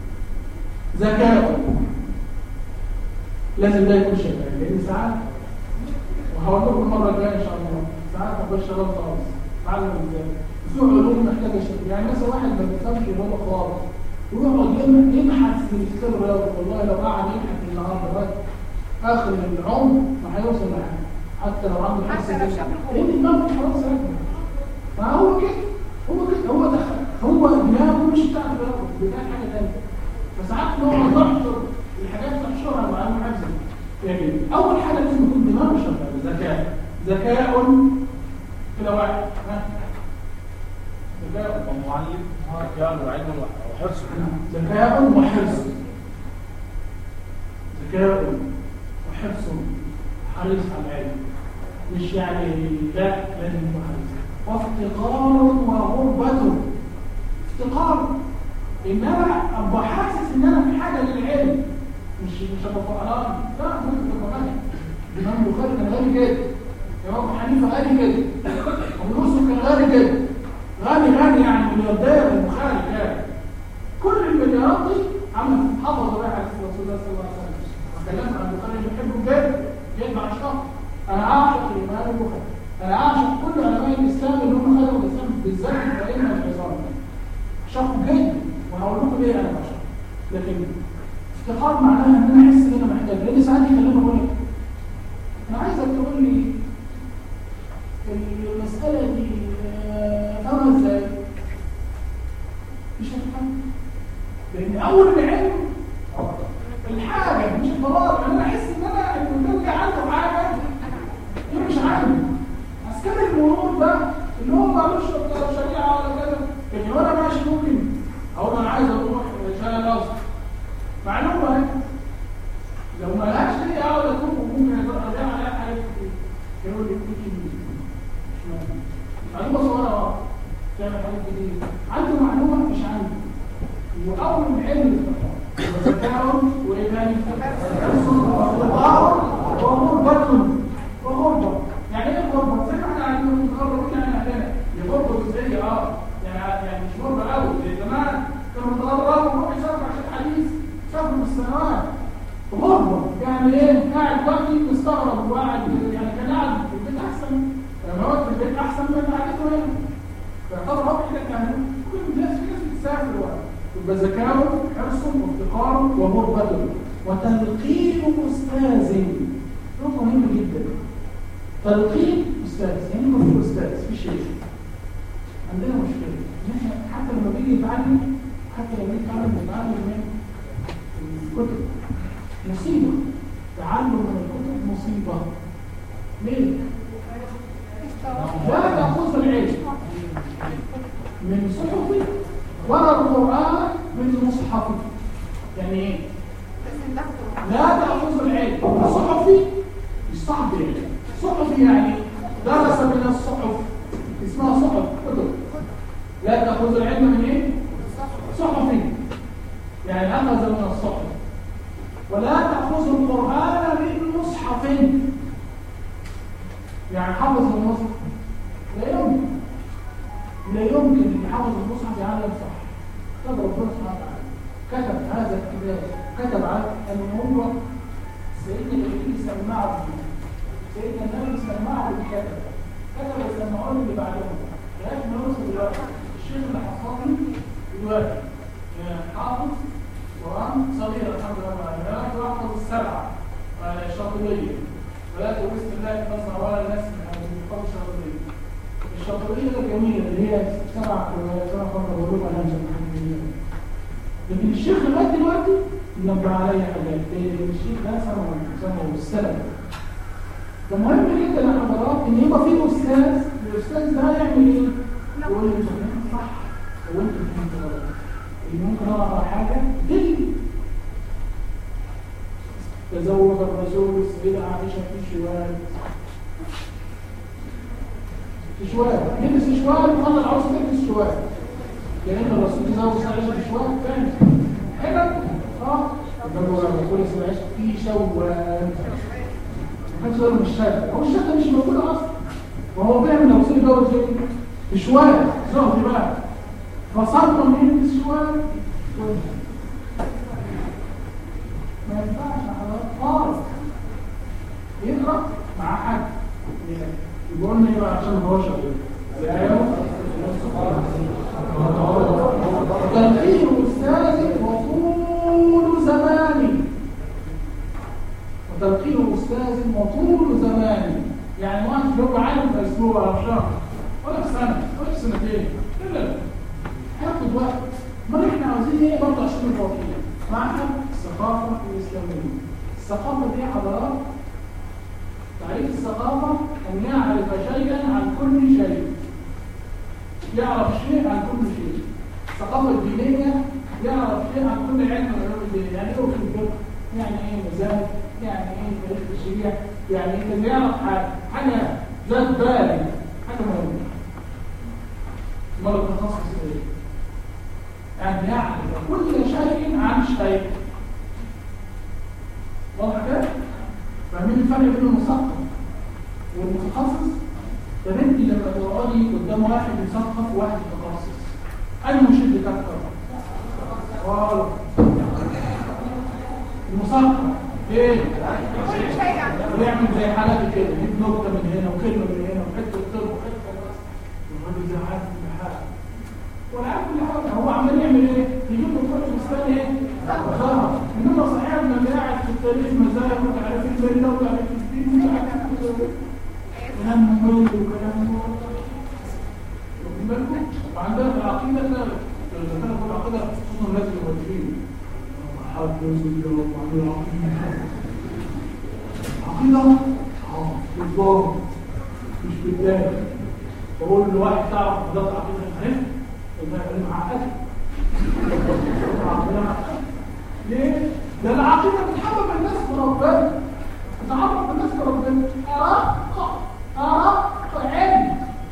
ذكاء لازم ده يكون شغال لان ساعات وهقول لكم المره الجايه ان شاء الله ساعات ما بقاش شغال خالص اتعلم ازاي في علوم محتاجه شغل يعني مثلا واحد ما بيفهمش الرياضه خالص ويقعد يم- يبحث في كتاب الرياضه والله لو قعد يبحث النهارده لغايه اخر العمر ما هيوصل لحاجه حتى لو عنده حس حتى لو شاف الخروج. لان دماغه خلاص راكبه ما هو كده هو كده هو دخل هو دماغه مش بتاعت الرياضه بتاعت حاجه ثانيه فساعات لو نحشر الحاجات نحشرها مع المحاسب يعني اول حاجه لازم يكون دماغه شغال ذكاء ذكاء كده واحد ها ذكاء ومعلم ذكاء وعلم وحرص ذكاء وحرص ذكاء وحرص حريص على العلم مش يعني لا لازم يكون حريص وافتقار وغربة افتقار ان انا ابقى حاسس ان انا في حاجه للعلم مش مش ابقى فقران لا ممكن تبقى غني الامام البخاري كان غني جدا الامام حنيفه غني جدا ابو يوسف كان غني جدا غني غني يعني ملياردير ومخالف يعني كل المليارات دي عمل حفظ بقى حديث رسول الله صلى الله عليه وسلم اتكلمت عن البخاري اللي بحبه جدا جدا عن شخص انا اعشق الامام البخاري انا اعشق كل علماء الاسلام اللي هم خدوا الاسلام بالذات الائمه العظام شاقه جدا وهقول لكم ليه انا بعشقه لكن افتقار معناها ان انا احس ان انا محتاج لان ساعات يكلمني يقول لك انا عايزك تقول لي المساله دي آه، فاهمها ازاي؟ مش هتفهم لان اول العلم الحاجه مش الضرار ان انا احس ان انا القدام ده عنده حاجه دي مش عندي عسكري المرور ده اللي هو مالوش شريعه ولا كده لكن وانا ماشي ممكن اقول انا عايز اروح شارع الاصل معلومه اهي لو ما لهاش ليه اقعد اتوب وممكن اضيع عليها حاجات كتير يقول لي كتير مش مهم. معلومه صغيره اه تعمل حاجات كتير عنده معلومه مش عندي واول علم وذكاء وايه تاني؟ وغربة وغربة يعني ايه غربة؟ زي ما احنا قاعدين بنتغرب هنا هنا هنا دي غربة جزئية اه يعني يعني مش غربة قوي زي زمان كانوا متغربوا وروحوا يسافروا عشان الحديث سافروا بالسنوات غربة يعني ايه؟ قاعد وقتي مستغرب وقاعد يعني كان قاعد في البيت احسن لما هو في البيت احسن من قعدته هنا فيعتبر هو كده كان كل الناس في ناس بتسافر وقت يبقى ذكاؤه حرصه وافتقاره وغربته وتلقين أستاذ نقطة مهمة جدا تلقين أستاذ يعني ما في أستاذ في شيء عندنا مشكلة إن إحنا حتى لما بيجي يتعلم حتى لما بيجي يتعلم بيتعلم من الكتب مصيبة تعلم من الكتب مصيبة ليه؟ لا تأخذ العلم من صحفي ولا القرآن من مصحفي يعني ايه؟ لا تأخذ العلم صحفي مش صحفي يعني صحفي يعني درس من الصحف اسمها صحف كتب لا تأخذ العلم من ايه؟ صحفي يعني أخذ من الصحف ولا تأخذ القرآن من مصحف يعني حفظ من المصحف لا يمكن لا يمكن ان يحفظ المصحف يعلم صح كتب ربنا سبحانه وتعالى كتب هذا الكتاب كتب على ان هو سيدنا النبي سمعه سيدنا النبي سمعه بالكتب كتب وسمعوه اللي بعدهم لغايه ما يوصل دلوقتي الشيخ اللي حفظني دلوقتي حافظ قران صغير الحمد لله لا يحفظ السبعه الشاطبيه ولا بسم الله تصنع ولا الناس من الشاطبيه الشاطبيه الجميله اللي هي سبع سبع خمسة وربع همزة الحمد لله لكن الشيخ لغايه دلوقتي نبه عليا حاجات لان الشيخ ده سمعه سمعه بالسلف فمهم جدا يا حضرات ان يبقى في استاذ الاستاذ ده يعمل ايه؟ يقول لي انت صح وانت فهمت غلط اللي ممكن اقرا حاجه دل تزوج الرسول السيدة عائشة في شوال في شوال لبس شوال وخلى العروسة تلبس شوال لأن الرسول تزوج السيدة عائشة في شوال ثاني حلو اه تزوج الرسول السيدة عائشة في شوال ما كانش غير مش شاب هو الشاب مش موجود أصلا وهو بيعمل لو سيدي جوز في شوال زهد بقى فصدر من يلبس شوال ما ينفعش حضرتك خالص يقرا مع حد يقول لنا ايه بقى عشان هو شغال تلقين استاذ وطول زماني وتلقين استاذ وطول زماني يعني واحد اللي هو عالم في اسبوع ولا في شهر ولا في سنه ولا في سنتين لا لا هياخد وقت ما احنا عاوزين ايه برضه عشان نبقى معهد الثقافة الإسلامية الثقافة دي حضارات تعريف الثقافة أن يعرف شيئا عن كل شيء يعرف شيء عن كل شيء الثقافة الدينية يعرف شيء عن كل علم من علوم الدين يعني ايه في الفقه يعني ايه مذاهب يعني ايه تاريخ الشريعة يعني ايه اللي يعرف حاجة حاجة ذات بالي حاجة مهمة مرة تخصص ايه أن يعرف كل شيء عن شيء واضح كده؟ فاهمين الفرق بين المثقف والمتخصص؟ طب انت لما تقعدي قدام واحد مثقف وواحد متخصص أي مشد أكتر؟ غلط المثقف ايه؟ كل شيء عنه ويعمل زي حالاتي كده يجيب نقطة من هنا وكلمة من هنا وحتة طب وحتة بس الراجل ده عارف كل حاجة ولا عارف كل حاجة هو عمال يعمل ايه؟ يجيب له كل مستني ايه؟ ظهر انما صاحبنا اللي قاعد في التاريخ مزايا ومش عارف ايه المله ومش عارف ايه الدين ومش عارف ايه كلام ممل وكلام واخدين بالكم؟ وعندنا في العقيدة ثالث لما كانوا في العقيدة خصوصا الناس الموجودين حد الله وعلى العقيدة عقيدة اه بالظبط مش بالله بقول لواحد تعرف بالظبط عقيدة الحلف يبقى معقد عقيدة معقدة ليه؟ ده العقيدة بتحبب الناس بربنا بتعرف الناس بربنا أرق أرق علم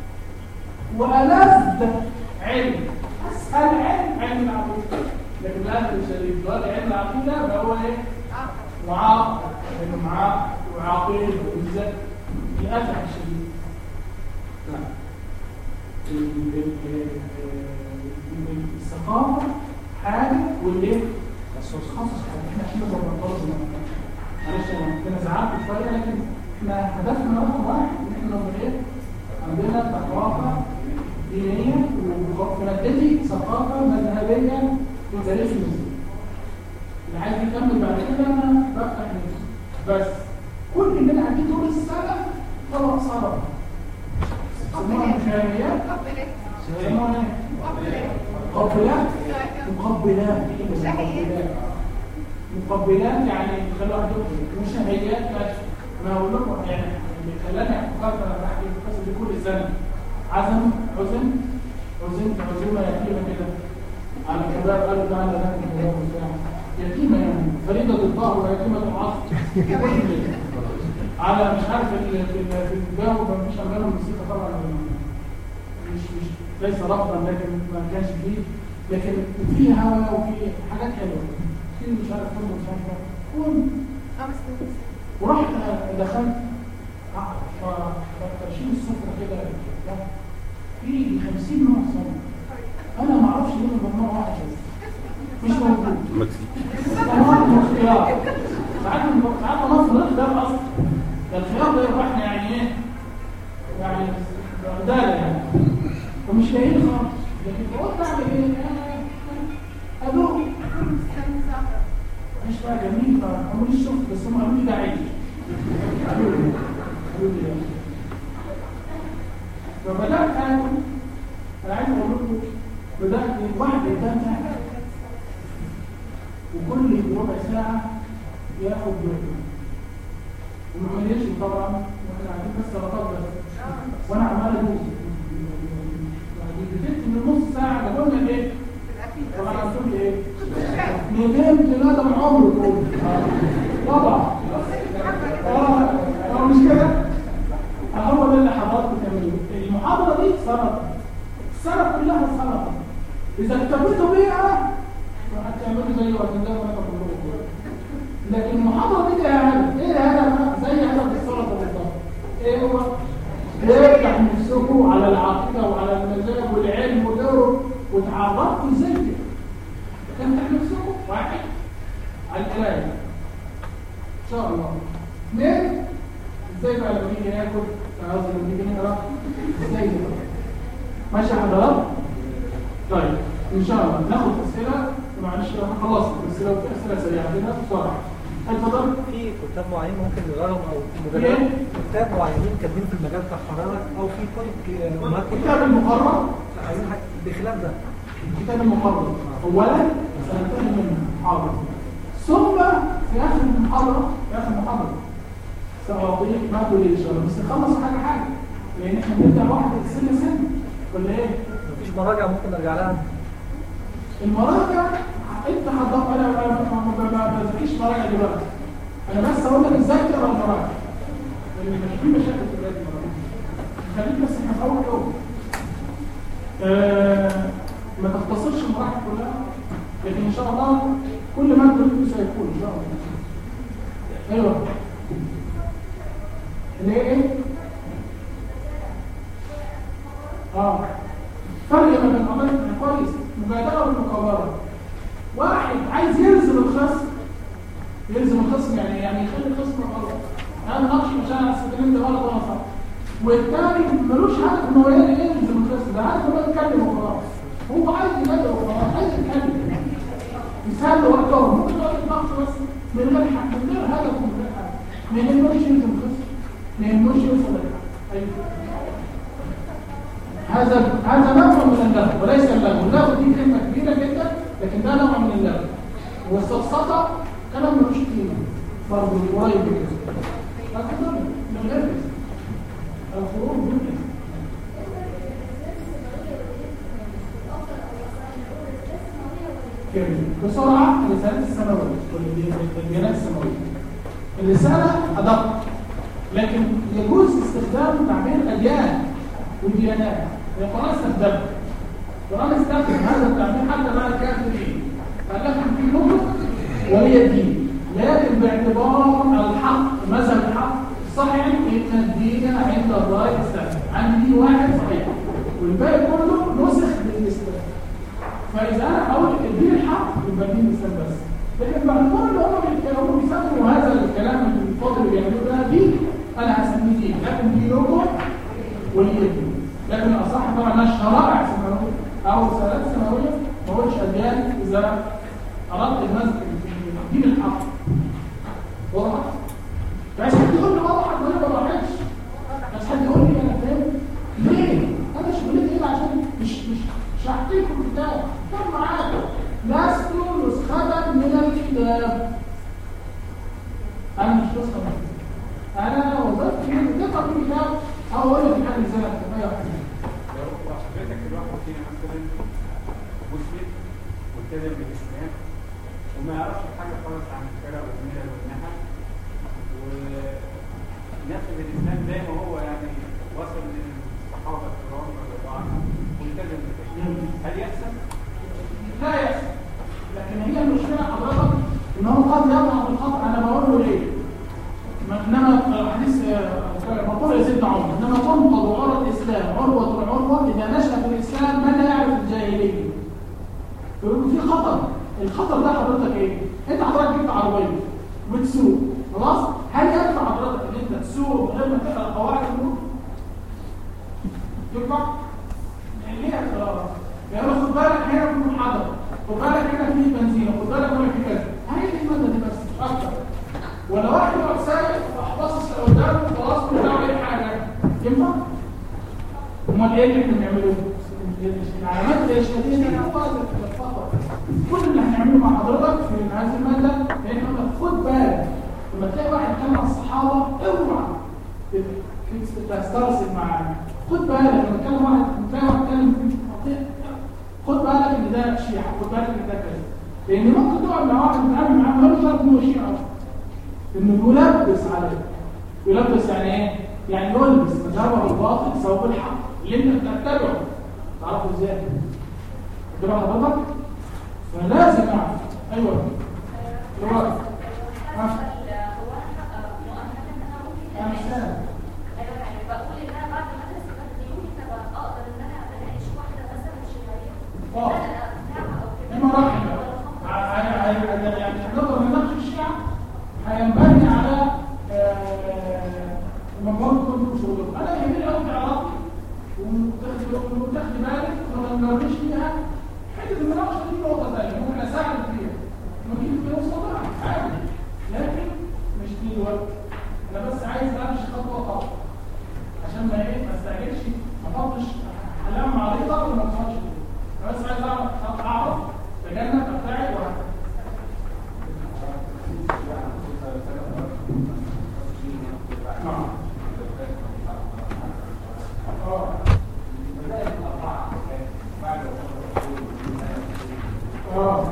وألذ علم أسهل علم علم العقيدة لكن الأهل الشريف دلوقتي علم العقيدة بقى هو إيه؟ معاق لأنه معاه وعاقل وإزاي للأسف الشديد لا ال- ال- ال- الثقافة حاجة والإيه؟ تخصص حاجة احنا عشان نبقى بنطلب معلش انا كنا زعلت شوية لكن احنا هدفنا رقم واحد ان احنا نبقى ايه؟ عندنا ثقافة دينية وفي مادتي ثقافة مذهبية في تاريخ المسلمين اللي عايز يكمل بعد كده انا بفتح نفسي بس كل اللي انا عندي طول السنه طبق سلطه سموها مشاريات قبلت سموها ايه؟ قبلت مقبلات مقبلات مقبلات يعني خلوا واحد يقول مشاهيات ماشي انا هقول لكم يعني اللي خلاني فكرت انا بحكي القصه دي كل سنه عزم حزن حزنت عزومه يتيمه كده على الشباب قالوا تعالى ناكل كباب وبتاع يتيمه يعني فريده الظهر ويتيمه العصر على مش عارف ال- في ال- في الجو ما فيش امام الموسيقى طبعا مش مش ليس رفضا لكن ما كانش فيه لكن في هوا وفي حاجات حلوه في مش عارف كله مش عارف إيه. المهم ورحت دخلت فرشين السفرة كده في 50 نوع سمك انا ما اعرفش ليه غير نوع واحد بس مش موجود انا واحد من الخيار ساعات ساعات مصر نخدم اصلا ده الخيار ده يبقى احنا يعني ايه يعني بدالة يعني فمش لاقيين خالص لكن فقلت اعمل ايه؟ آه، ادوق عيش بقى جميل فعملوا لي الشغل بس هم قالوا لي ده عيش قالوا لي قالوا لي ده. فبدات اكل انا عايز اقول لكم بدات واحد قدام وكل ربع ساعه ياخد لقمه وما عمليش طبعا واحنا قاعدين بس سلطات بس وانا عمال ادوس يعني بتت من نص ساعه ده قلنا ايه؟ طبعا هتقول لي ايه؟ ندمت ندم عمري كله طبعا اه اه مش كده هو ده اللي حضرتك تعملوه المحاضره دي سلطه السنه كلها سلطه اذا اكتبتوا بيها هتعملوا زي وهتندموا انا كلكم لكن المحاضره دي لها هدف ايه الهدف زي هدف السلطه بالظبط ايه هو يفتح نفسكم على العقيده وعلى المزاج والعلم ودوره وتعرفوا ازاي كده تفتح نفسكم واحد على القرايه ان شاء الله اثنين ازاي بقى لما نيجي ناكل أنا قصدي لما نيجي نقرا ازاي نقرا ماشي يا حضرات طيب ان شاء الله ناخد اسئله معلش انا خلصت الاسئله وفي اسئله سريعه كده بسرعه اتفضل في كتاب معين ممكن نقراهم او إيه؟ مجلات كتاب معينين كاتبين في المجال بتاع حضرتك او في كتب امهات الكتاب المقرر عايزين حاجه بخلاف ده الكتاب المقرر اولا سننتهي منه حاضر ثم في اخر المحاضره في اخر المحاضره ساعطيك ما تريد ان شاء الله بس نخلص حاجه حاجه لان احنا بنبدا واحد سنه سنه ولا ايه؟ مفيش مراجع ممكن نرجع لها المراجع انت حضرت انا ما- ما ما- ما بذاكرش مراجع دلوقتي انا بس هقول لك ازاي تقرا المراجع لان مش في مشاكل في بدايه المراجع خليك بس احنا في اول يوم آه، ما تختصرش المراحل كلها لكن ان شاء الله كل ما انت تريده سيكون ان شاء الله ايوه اللي هي ايه اه فرق ما بين قضايا كويس مجادله والمقابله واحد عايز يلزم الخصم يلزم الخصم يعني يعني يخلي الخصم غلط انا نقش عشان استخدم ده غلط وانا صح والتاني ملوش هدف ان هو يلزم الخصم ده هدف انه يتكلم وخلاص هو عايز يتكلم وخلاص عايز يتكلم يسهل له وقتهم ممكن يقعد يتناقش بس من غير حق من غير هدف ومن غير حاجه ما يهموش يلزم الخصم ما يهموش يوصل للحق ايوه هذا هذا نوع من اللغو وليس اللغو اللغو دي كلمه كبيره جدا لكن ده نوع من اللغو والسفسطه كلام ملوش قيمه برضه قريب جدا لكن من غير اسم. الخروج من اسم. كلمة. بسرعه الرسالات السماويه والديانات السماويه الرساله ادق لكن يجوز استخدام تعبير اديان وديانات القرآن استخدمه القرآن استخدم هذا التعبير حتى مع الكافرين قال لكم في لغة ولي دين لكن باعتبار الحق مذهب الحق صحيح ان الدين عند الله الاسلام عندي واحد صحيح والباقي كله نسخ بالاسلام فاذا انا اقول الدين الحق يبقى الدين الاسلام بس لكن باعتبار ان هم بيتكلموا بيسموا هذا الكلام الفاضل اللي بيعملوه ده دين انا هسميه دين لكن دي لغه ولي دين لكن الاصح طبعا انها شرائع سماويه او رسالات سماويه ما هوش اديان اذا اردت المسك في دين الحق واضح بس حد يقول لي واضح ولا ما وضحتش بس حد يقول لي انا فهمت ليه انا شغلتي ايه عشان مش مش مش هحكيكم الكتاب طب معاكم لست نسخة من الكتاب انا مش نسخة من الكتاب انا وظيفتي ان تقرا في الكتاب او اقول لك حاجه زي كفايه لو حضرتك الواحد فينا مثلا مسلم ملتزم بالاسلام وما يعرفش حاجه خالص عن الفرق والملل والنحل ونفذ الاسلام زي ما هو يعني وصل للصحابه الكرام رضي الله عنهم ملتزم بالاسلام هل يحسن؟ لا يحصل لكن هي المشكله حضرتك ان هو قد يقع في الخطا انا بقول له ليه ما- انما حديث آه، مقول يا سيدنا عمر انما تنقض عروه الاسلام عروه العروه اذا نشا في الاسلام من لا يعرف الجاهليه يقول في خطر الخطر ده حضرتك ايه انت حضرتك جبت عربيه بتسوق خلاص هل ينفع حضرتك ان انت تسوق من غير ما تقرا قواعد المرور ينفع ليه يا خلاص يعني خد بالك هنا في حضر خد بالك هنا في بنزين خد بالك هنا في كذا هي الماده دي بس مش اكتر ولا واحد يقعد سايق واحباصص قدامه خلاص مش دعوه باي حاجه ينفع؟ امال ايه اللي احنا بنعمله؟ العلامات الارشاديه دي هو الخطر كل اللي هنعمله مع حضرتك في هذه الماده ان احنا خد بالك لما تلاقي واحد كان على الصحابه اوعى تسترسل معاه خد بالك لما تكلم واحد تلاقي واحد كان خد بالك ان ده شيعه خد بالك ان ده كذا لان ممكن تقعد مع واحد تتعامل معاه ملوش شرط ان هو شيعه اصلا انه يلبس عليه يلبس يعني ايه يعني يلبس مذهبه الباطل ثوب الحق اللي انت بتتبعه تعرفوا ازاي تبع حضرتك فلازم اعرف ايوه دلوقتي ها انا مش فاهم اه اما رحم يعني نقدر نناقش الشيعة هينبني على آه، مجموعة كل شروط انا يهمني قوي في علاقتي وتاخد وتاخد بالك ما نمرش فيها حته المناقشه دي نقطه ثانيه ممكن اساعد فيها ممكن في نص عادي لكن مش دي الوقت انا بس عايز امشي خطوه خطوه عشان ما ايه ما استعجلش ما احطش علامه عريضه وما اوصلش انا بس عايز اعرف اعرف تجنب ابتعد وهكذا نعم اه اه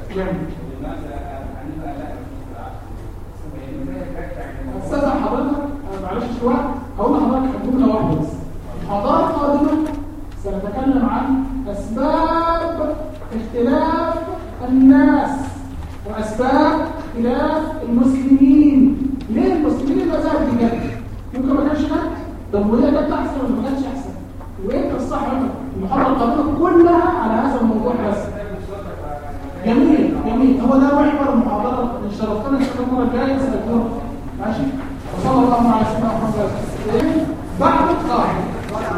جميل استاذن حضرتك معلش شويه هقول لحضرتك جمله واحده بس المحاضره القادمه سنتكلم عن اسباب اختلاف الناس واسباب اختلاف المسلمين ليه المسلمين المذاهب دي جت ممكن ما كانش جت طب وهي جت احسن ولا ما كانتش احسن وايه الصح هنا المحاضره القادمه كلها على هذا الموضوع بس جميل جميل هو ده محور المحاضره اللي شرفتنا ان شاء الله المره الجايه سنكون ماشي وصلى الله على سيدنا محمد بعد القاعده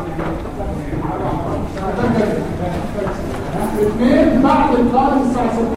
اثنين بعد القاعده الساعه 6